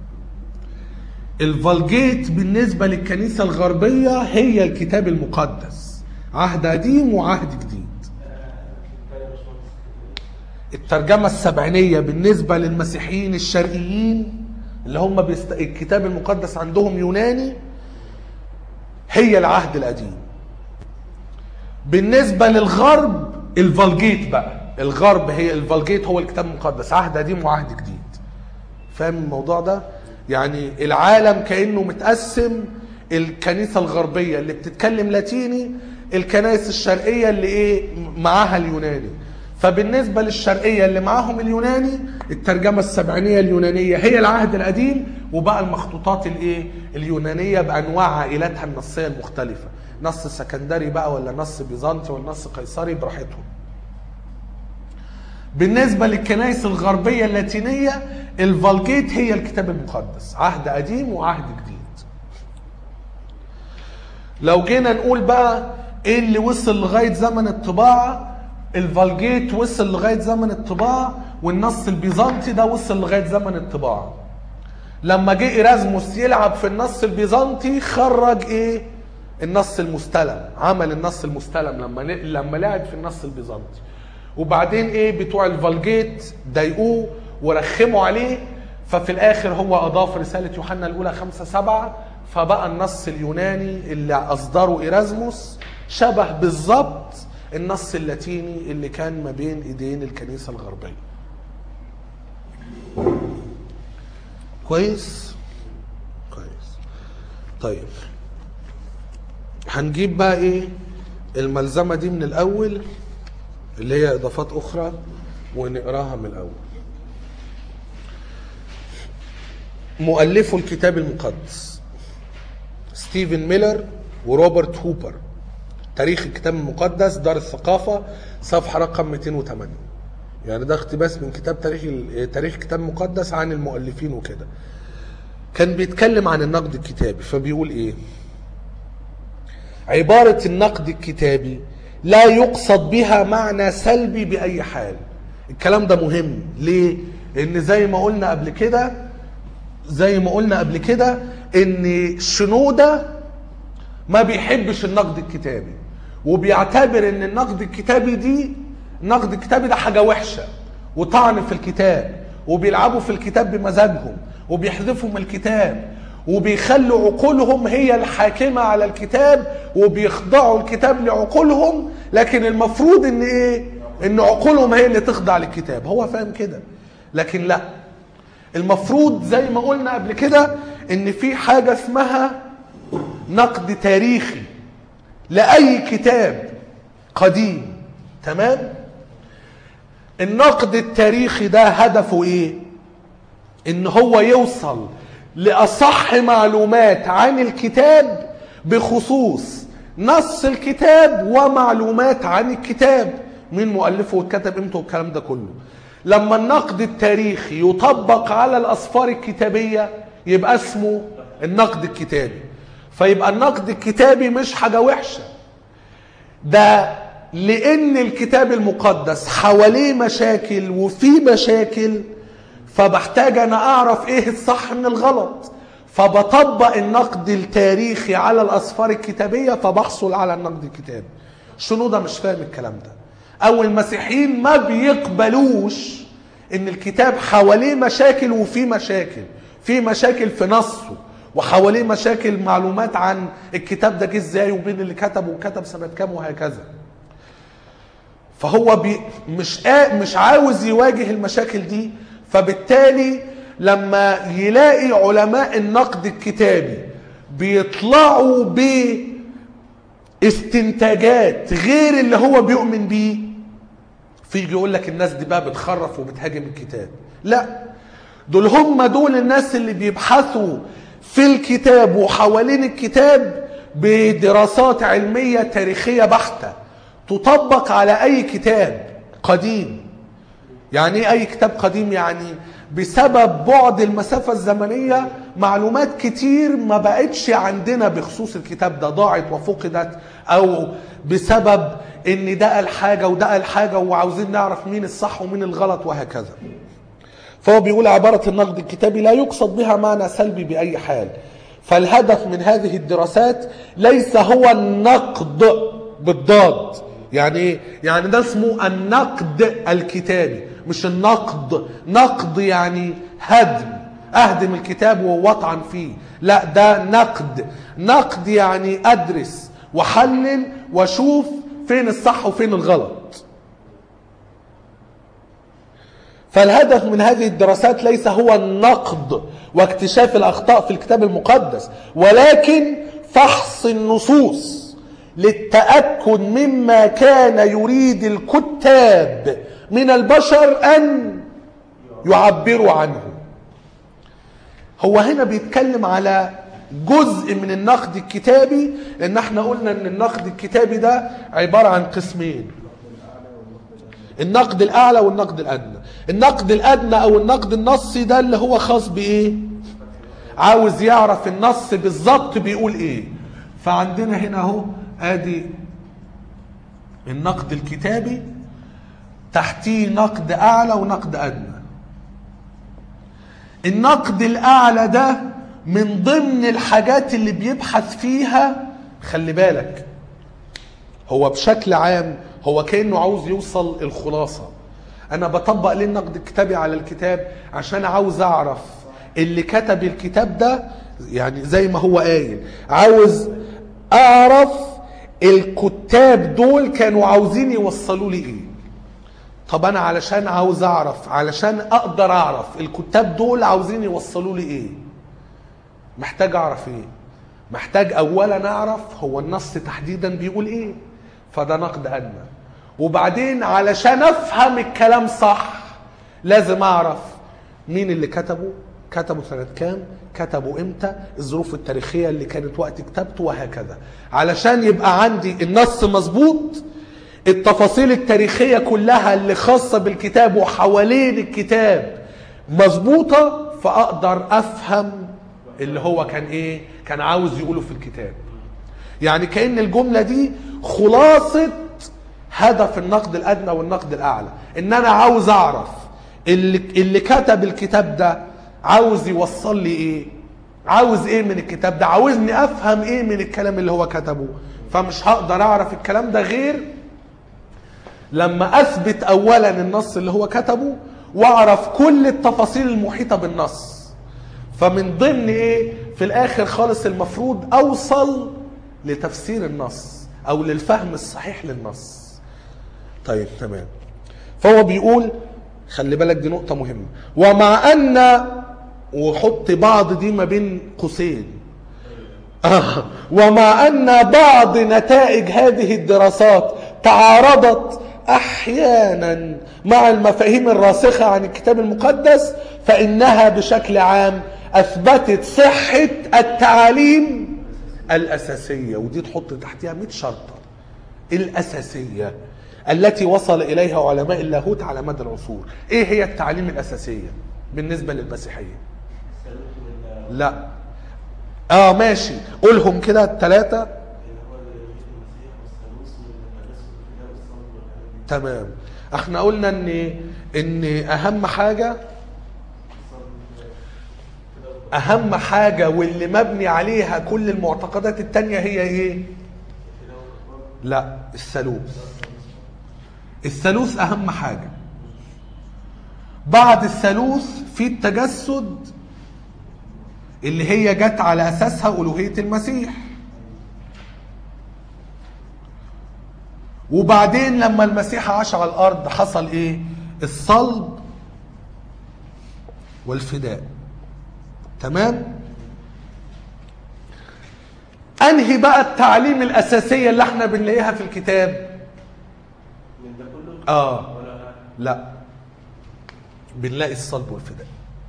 الفالجيت بالنسبة للكنيسة الغربية هي الكتاب المقدس عهد قديم وعهد جديد الترجمة السبعينية بالنسبة للمسيحيين الشرقيين اللي هم بيست... الكتاب المقدس عندهم يوناني هي العهد القديم بالنسبة للغرب الفالجيت بقى الغرب هي الفالجيت هو الكتاب المقدس عهد قديم وعهد جديد فاهم الموضوع ده يعني العالم كأنه متقسم الكنيسة الغربية اللي بتتكلم لاتيني الكنائس الشرقية اللي ايه معاها اليوناني فبالنسبة للشرقية اللي معاهم اليوناني الترجمة السبعينية اليونانية هي العهد القديم وبقى المخطوطات الايه اليونانية بأنواع عائلاتها النصية المختلفة نص سكندري بقى ولا نص بيزنطي ولا نص قيصري براحتهم بالنسبة للكنائس الغربية اللاتينية الفالجيت هي الكتاب المقدس عهد قديم وعهد جديد لو جينا نقول بقى ايه اللي وصل لغاية زمن الطباعة الفالجيت وصل لغاية زمن الطباعة والنص البيزنطي ده وصل لغاية زمن الطباعة لما جه ايرازموس يلعب في النص البيزنطي خرج ايه النص المستلم عمل النص المستلم لما لما لعب في النص البيزنطي وبعدين ايه بتوع الفالجيت ضايقوه ورخموا عليه ففي الاخر هو اضاف رساله يوحنا الاولى خمسة سبعة فبقى النص اليوناني اللي اصدره ايرازموس شبه بالظبط النص اللاتيني اللي كان ما بين ايدين الكنيسه الغربيه كويس كويس طيب هنجيب بقى ايه الملزمه دي من الاول اللي هي اضافات اخرى ونقراها من الاول مؤلفو الكتاب المقدس ستيفن ميلر وروبرت هوبر تاريخ الكتاب المقدس دار الثقافة صفحة رقم 208 يعني ده اقتباس من كتاب تاريخ تاريخ الكتاب المقدس عن المؤلفين وكده كان بيتكلم عن النقد الكتابي فبيقول ايه عبارة النقد الكتابي لا يقصد بها معنى سلبي بأي حال الكلام ده مهم ليه؟ ان زي ما قلنا قبل كده زي ما قلنا قبل كده ان شنودة ما بيحبش النقد الكتابي وبيعتبر ان النقد الكتابي دي النقد الكتابي ده حاجة وحشة وطعن في الكتاب وبيلعبوا في الكتاب بمزاجهم وبيحذفوا من الكتاب وبيخلوا عقولهم هي الحاكمة على الكتاب وبيخضعوا الكتاب لعقولهم لكن المفروض ان ايه ان عقولهم هي اللي تخضع للكتاب هو فاهم كده لكن لا المفروض زي ما قلنا قبل كده ان في حاجة اسمها نقد تاريخي لأي كتاب قديم تمام النقد التاريخي ده هدفه ايه ان هو يوصل لأصح معلومات عن الكتاب بخصوص نص الكتاب ومعلومات عن الكتاب مين مؤلفه واتكتب امتى والكلام ده كله لما النقد التاريخي يطبق على الأسفار الكتابية يبقى اسمه النقد الكتابي فيبقى النقد الكتابي مش حاجة وحشة ده لأن الكتاب المقدس حواليه مشاكل وفي مشاكل فبحتاج أنا أعرف إيه الصح من الغلط فبطبق النقد التاريخي على الأسفار الكتابية فبحصل على النقد الكتابي شنودة مش فاهم الكلام ده أو المسيحيين ما بيقبلوش إن الكتاب حواليه مشاكل وفي مشاكل في مشاكل في نصه وحواليه مشاكل معلومات عن الكتاب ده جه ازاي ومين اللي كتبه وكتب سنة كام وهكذا فهو بي مش آ... مش عاوز يواجه المشاكل دي فبالتالي لما يلاقي علماء النقد الكتابي بيطلعوا باستنتاجات غير اللي هو بيؤمن بيه فيجي يقول لك الناس دي بقى بتخرف وبتهاجم الكتاب لا دول هم دول الناس اللي بيبحثوا في الكتاب وحوالين الكتاب بدراسات علمية تاريخية بحتة تطبق على أي كتاب قديم يعني ايه أي كتاب قديم يعني بسبب بعد المسافة الزمنية معلومات كتير ما بقتش عندنا بخصوص الكتاب ده ضاعت وفقدت أو بسبب ان ده قال حاجة وده قال حاجة وعاوزين نعرف مين الصح ومين الغلط وهكذا فهو بيقول عبارة النقد الكتابي لا يقصد بها معنى سلبي بأي حال فالهدف من هذه الدراسات ليس هو النقد بالضاد يعني ايه يعني ده اسمه النقد الكتابي مش النقد نقد يعني هدم اهدم الكتاب ووطعن فيه لا ده نقد نقد يعني ادرس وحلل واشوف فين الصح وفين الغلط فالهدف من هذه الدراسات ليس هو النقد واكتشاف الاخطاء في الكتاب المقدس ولكن فحص النصوص للتاكد مما كان يريد الكتاب من البشر ان يعبروا عنه هو هنا بيتكلم على جزء من النقد الكتابي لان احنا قلنا ان النقد الكتابي ده عباره عن قسمين النقد الاعلى والنقد الادنى النقد الادنى او النقد النصي ده اللي هو خاص بايه عاوز يعرف النص بالظبط بيقول ايه فعندنا هنا اهو ادي النقد الكتابي تحتيه نقد اعلى ونقد ادنى النقد الاعلى ده من ضمن الحاجات اللي بيبحث فيها خلي بالك هو بشكل عام هو كانه عاوز يوصل الخلاصه انا بطبق ليه النقد الكتابي على الكتاب عشان عاوز اعرف اللي كتب الكتاب ده يعني زي ما هو قايل عاوز اعرف الكتاب دول كانوا عاوزين يوصلوا لي ايه طب انا علشان عاوز اعرف علشان اقدر اعرف الكتاب دول عاوزين يوصلوا لي ايه محتاج اعرف ايه محتاج اولا اعرف هو النص تحديدا بيقول ايه فده نقد ادنى وبعدين علشان افهم الكلام صح لازم اعرف مين اللي كتبه كتبه سنة كام كتبه امتى الظروف التاريخية اللي كانت وقت كتابته وهكذا علشان يبقى عندي النص مظبوط التفاصيل التاريخية كلها اللي خاصة بالكتاب وحوالين الكتاب مظبوطة فأقدر أفهم اللي هو كان إيه كان عاوز يقوله في الكتاب يعني كأن الجملة دي خلاصة هدف النقد الأدنى والنقد الأعلى إن أنا عاوز أعرف اللي, اللي كتب الكتاب ده عاوز يوصل لي إيه عاوز إيه من الكتاب ده عاوزني أفهم إيه من الكلام اللي هو كتبه فمش هقدر أعرف الكلام ده غير لما اثبت اولا النص اللي هو كتبه واعرف كل التفاصيل المحيطه بالنص فمن ضمن ايه في الاخر خالص المفروض اوصل لتفسير النص او للفهم الصحيح للنص طيب تمام فهو بيقول خلي بالك دي نقطه مهمه ومع ان وحط بعض دي ما بين قوسين آه. ومع أن بعض نتائج هذه الدراسات تعارضت أحيانا مع المفاهيم الراسخة عن الكتاب المقدس فإنها بشكل عام أثبتت صحة التعاليم الأساسية ودي تحط تحتها 100 شرطة الأساسية التي وصل إليها علماء اللاهوت على مدى العصور إيه هي التعاليم الأساسية بالنسبة للمسيحية لا اه ماشي قولهم كده الثلاثة تمام احنا قلنا ان ان اهم حاجة اهم حاجة واللي مبني عليها كل المعتقدات التانية هي ايه لا الثالوث الثالوث اهم حاجة بعد الثالوث في التجسد اللي هي جت على اساسها الوهيه المسيح وبعدين لما المسيح عاش على الارض حصل ايه الصلب والفداء تمام انهي بقى التعليم الاساسيه اللي احنا بنلاقيها في الكتاب من ده كله اه ولا لا؟ لا بنلاقي الصلب والفداء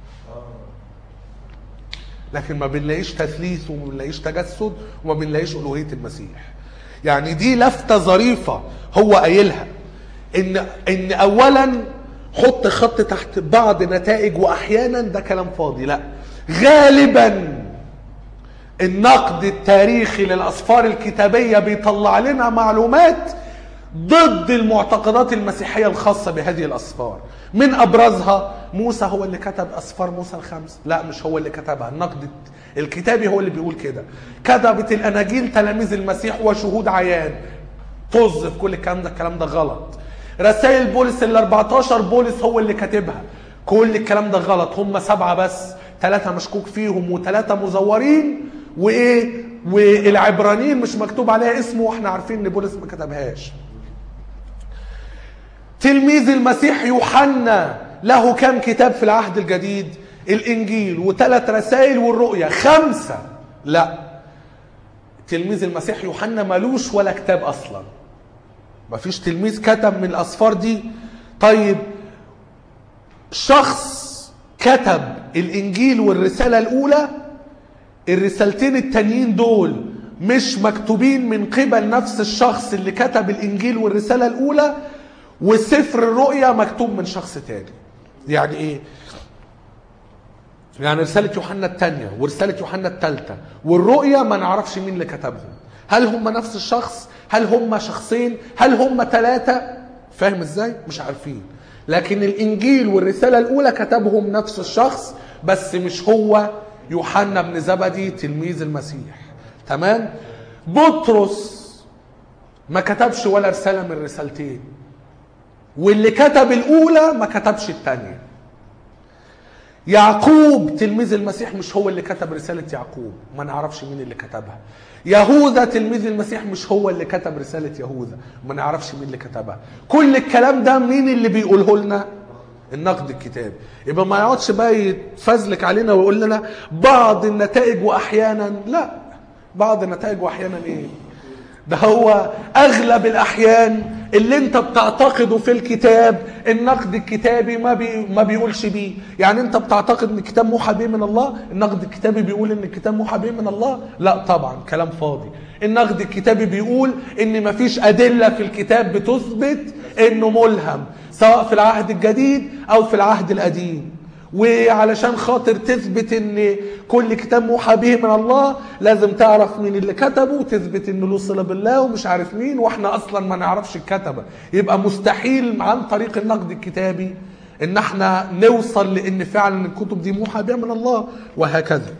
لكن ما بنلاقيش تثليث وما بنلاقيش تجسد وما بنلاقيش الوهيه المسيح يعني دي لفته ظريفه هو قايلها ان ان اولا حط خط تحت بعض نتائج واحيانا ده كلام فاضي لا غالبا النقد التاريخي للاسفار الكتابيه بيطلع لنا معلومات ضد المعتقدات المسيحيه الخاصه بهذه الاسفار من ابرزها موسى هو اللي كتب اسفار موسى الخمس لا مش هو اللي كتبها النقد الكتابي هو اللي بيقول كده كتبت الاناجيل تلاميذ المسيح وشهود عيان طز في كل الكلام ده الكلام ده غلط رسائل بولس ال 14 بولس هو اللي كاتبها كل الكلام ده غلط هم سبعه بس ثلاثه مشكوك فيهم وثلاثه مزورين وايه والعبرانيين مش مكتوب عليها اسمه واحنا عارفين ان بولس ما كتبهاش تلميذ المسيح يوحنا له كم كتاب في العهد الجديد الانجيل وثلاث رسائل والرؤيا خمسه لا تلميذ المسيح يوحنا ملوش ولا كتاب اصلا مفيش تلميذ كتب من الاسفار دي طيب شخص كتب الانجيل والرساله الاولى الرسالتين التانيين دول مش مكتوبين من قبل نفس الشخص اللي كتب الانجيل والرساله الاولى وسفر الرؤيا مكتوب من شخص تاني يعني ايه يعني رسالة يوحنا الثانية ورسالة يوحنا الثالثة والرؤيا ما نعرفش مين اللي كتبهم هل هم نفس الشخص هل هم شخصين هل هم ثلاثة فاهم ازاي مش عارفين لكن الانجيل والرسالة الاولى كتبهم نفس الشخص بس مش هو يوحنا بن زبدي تلميذ المسيح تمام بطرس ما كتبش ولا رسالة من الرسالتين واللي كتب الاولى ما كتبش الثانيه يعقوب تلميذ المسيح مش هو اللي كتب رسالة يعقوب ما نعرفش مين اللي كتبها يهوذا تلميذ المسيح مش هو اللي كتب رسالة يهوذا ما نعرفش مين اللي كتبها كل الكلام ده مين اللي بيقوله لنا النقد الكتابي يبقى ما يقعدش بقى يتفزلك علينا ويقول لنا بعض النتائج واحيانا لا بعض النتائج واحيانا ايه ده هو اغلب الاحيان اللي انت بتعتقده في الكتاب النقد الكتابي ما بي ما بيقولش بيه يعني انت بتعتقد ان الكتاب موحى به من الله النقد الكتابي بيقول ان الكتاب موحى به من الله لا طبعا كلام فاضي النقد الكتابي بيقول ان مفيش ادله في الكتاب بتثبت انه ملهم سواء في العهد الجديد او في العهد القديم وعلشان خاطر تثبت ان كل كتاب موحى به من الله لازم تعرف مين اللي كتبه وتثبت انه له صله بالله ومش عارف مين واحنا اصلا ما نعرفش الكتبه يبقى مستحيل عن طريق النقد الكتابي ان احنا نوصل لان فعلا الكتب دي موحى بها من الله وهكذا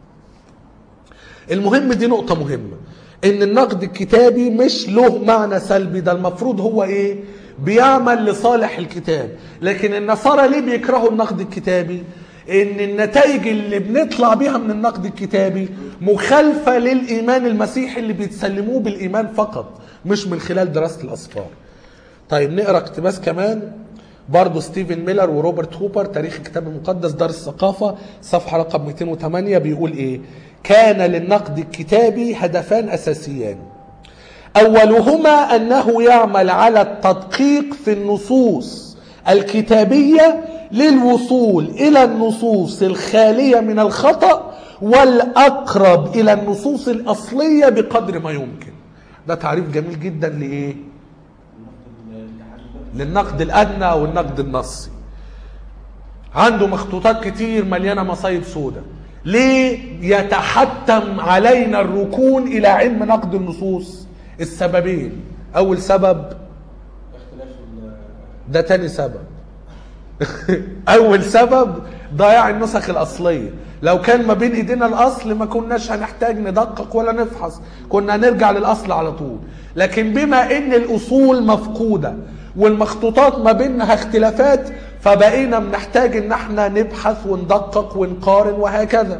المهم دي نقطه مهمه ان النقد الكتابي مش له معنى سلبي ده المفروض هو ايه بيعمل لصالح الكتاب لكن النصارى ليه بيكرهوا النقد الكتابي ان النتائج اللي بنطلع بيها من النقد الكتابي مخالفة للإيمان المسيحي اللي بيتسلموه بالإيمان فقط مش من خلال دراسة الأسفار طيب نقرأ اقتباس كمان برضه ستيفن ميلر وروبرت هوبر تاريخ الكتاب المقدس دار الثقافة صفحة رقم 208 بيقول ايه كان للنقد الكتابي هدفان أساسيان أولهما أنه يعمل على التدقيق في النصوص الكتابية للوصول إلى النصوص الخالية من الخطأ والأقرب إلى النصوص الأصلية بقدر ما يمكن ده تعريف جميل جدا لإيه؟ للنقد الأدنى أو النقد النصي عنده مخطوطات كتير مليانة مصايب سودة ليه يتحتم علينا الركون إلى علم نقد النصوص السببين اول سبب اختلاف ال- ده تاني سبب اول سبب ضياع النسخ الاصليه لو كان ما بين ايدينا الاصل ما كناش هنحتاج ندقق ولا نفحص كنا نرجع للاصل على طول لكن بما ان الاصول مفقوده والمخطوطات ما بينها اختلافات فبقينا بنحتاج ان احنا نبحث وندقق ونقارن وهكذا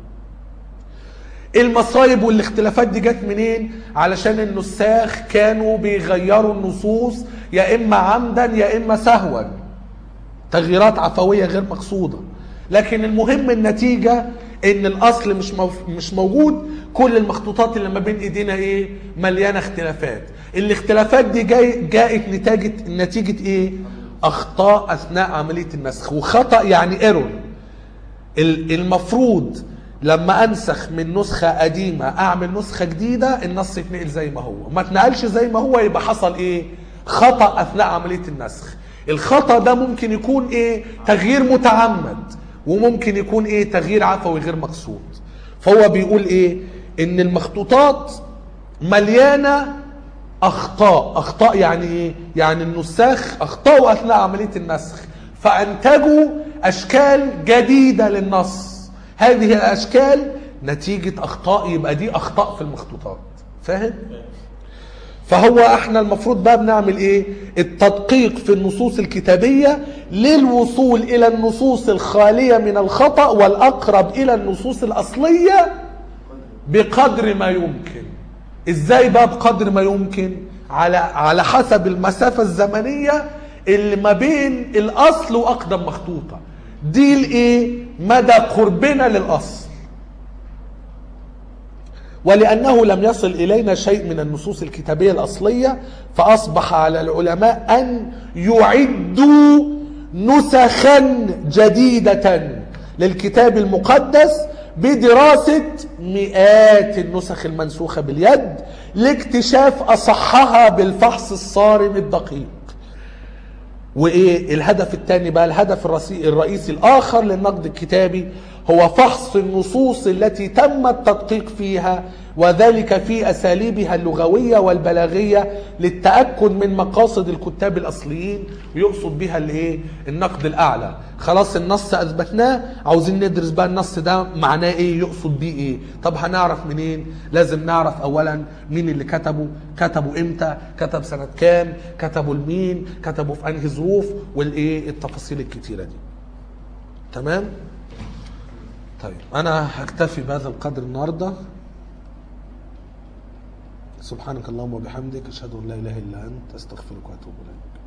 المصايب والاختلافات دي جت منين علشان النساخ كانوا بيغيروا النصوص يا اما عمدا يا اما سهوا تغييرات عفويه غير مقصوده لكن المهم النتيجه ان الاصل مش موف- مش موجود كل المخطوطات اللي ما بين ايدينا ايه مليانه اختلافات الاختلافات دي جاي جاءت نتيجه نتيجه ايه اخطاء اثناء عمليه النسخ وخطا يعني ايرور ال- المفروض لما انسخ من نسخه قديمه اعمل نسخه جديده النص يتنقل زي ما هو ما اتنقلش زي ما هو يبقى حصل ايه خطا اثناء عمليه النسخ الخطا ده ممكن يكون ايه تغيير متعمد وممكن يكون ايه تغيير عفوي غير مقصود فهو بيقول ايه ان المخطوطات مليانه اخطاء اخطاء يعني ايه يعني النساخ اخطاوا اثناء عمليه النسخ فانتجوا اشكال جديده للنص هذه الاشكال نتيجه اخطاء يبقى دي اخطاء في المخطوطات فاهم فهو احنا المفروض بقى بنعمل ايه التدقيق في النصوص الكتابية للوصول الى النصوص الخالية من الخطأ والاقرب الى النصوص الاصلية بقدر ما يمكن ازاي بقى بقدر ما يمكن على على حسب المسافة الزمنية اللي ما بين الاصل واقدم مخطوطة دي الايه مدى قربنا للاصل ولأنه لم يصل إلينا شيء من النصوص الكتابية الأصلية فأصبح على العلماء أن يعدوا نسخا جديدة للكتاب المقدس بدراسة مئات النسخ المنسوخة باليد لاكتشاف أصحها بالفحص الصارم الدقيق وايه الهدف الثاني بقى الهدف الرئيسي, الرئيسي الاخر للنقد الكتابي هو فحص النصوص التي تم التدقيق فيها وذلك في اساليبها اللغويه والبلاغيه للتاكد من مقاصد الكتاب الاصليين ويقصد بها الايه النقد الاعلى خلاص النص اثبتناه عاوزين ندرس بقى النص ده معناه ايه يقصد بيه ايه طب هنعرف منين لازم نعرف اولا مين اللي كتبه كتبه امتى كتب سنه كام كتبه لمين كتبه في انهي ظروف والايه التفاصيل الكتيره دي تمام طيب انا هكتفي بهذا القدر النهارده سبحانك اللهم وبحمدك اشهد ان لا اله الا انت استغفرك واتوب اليك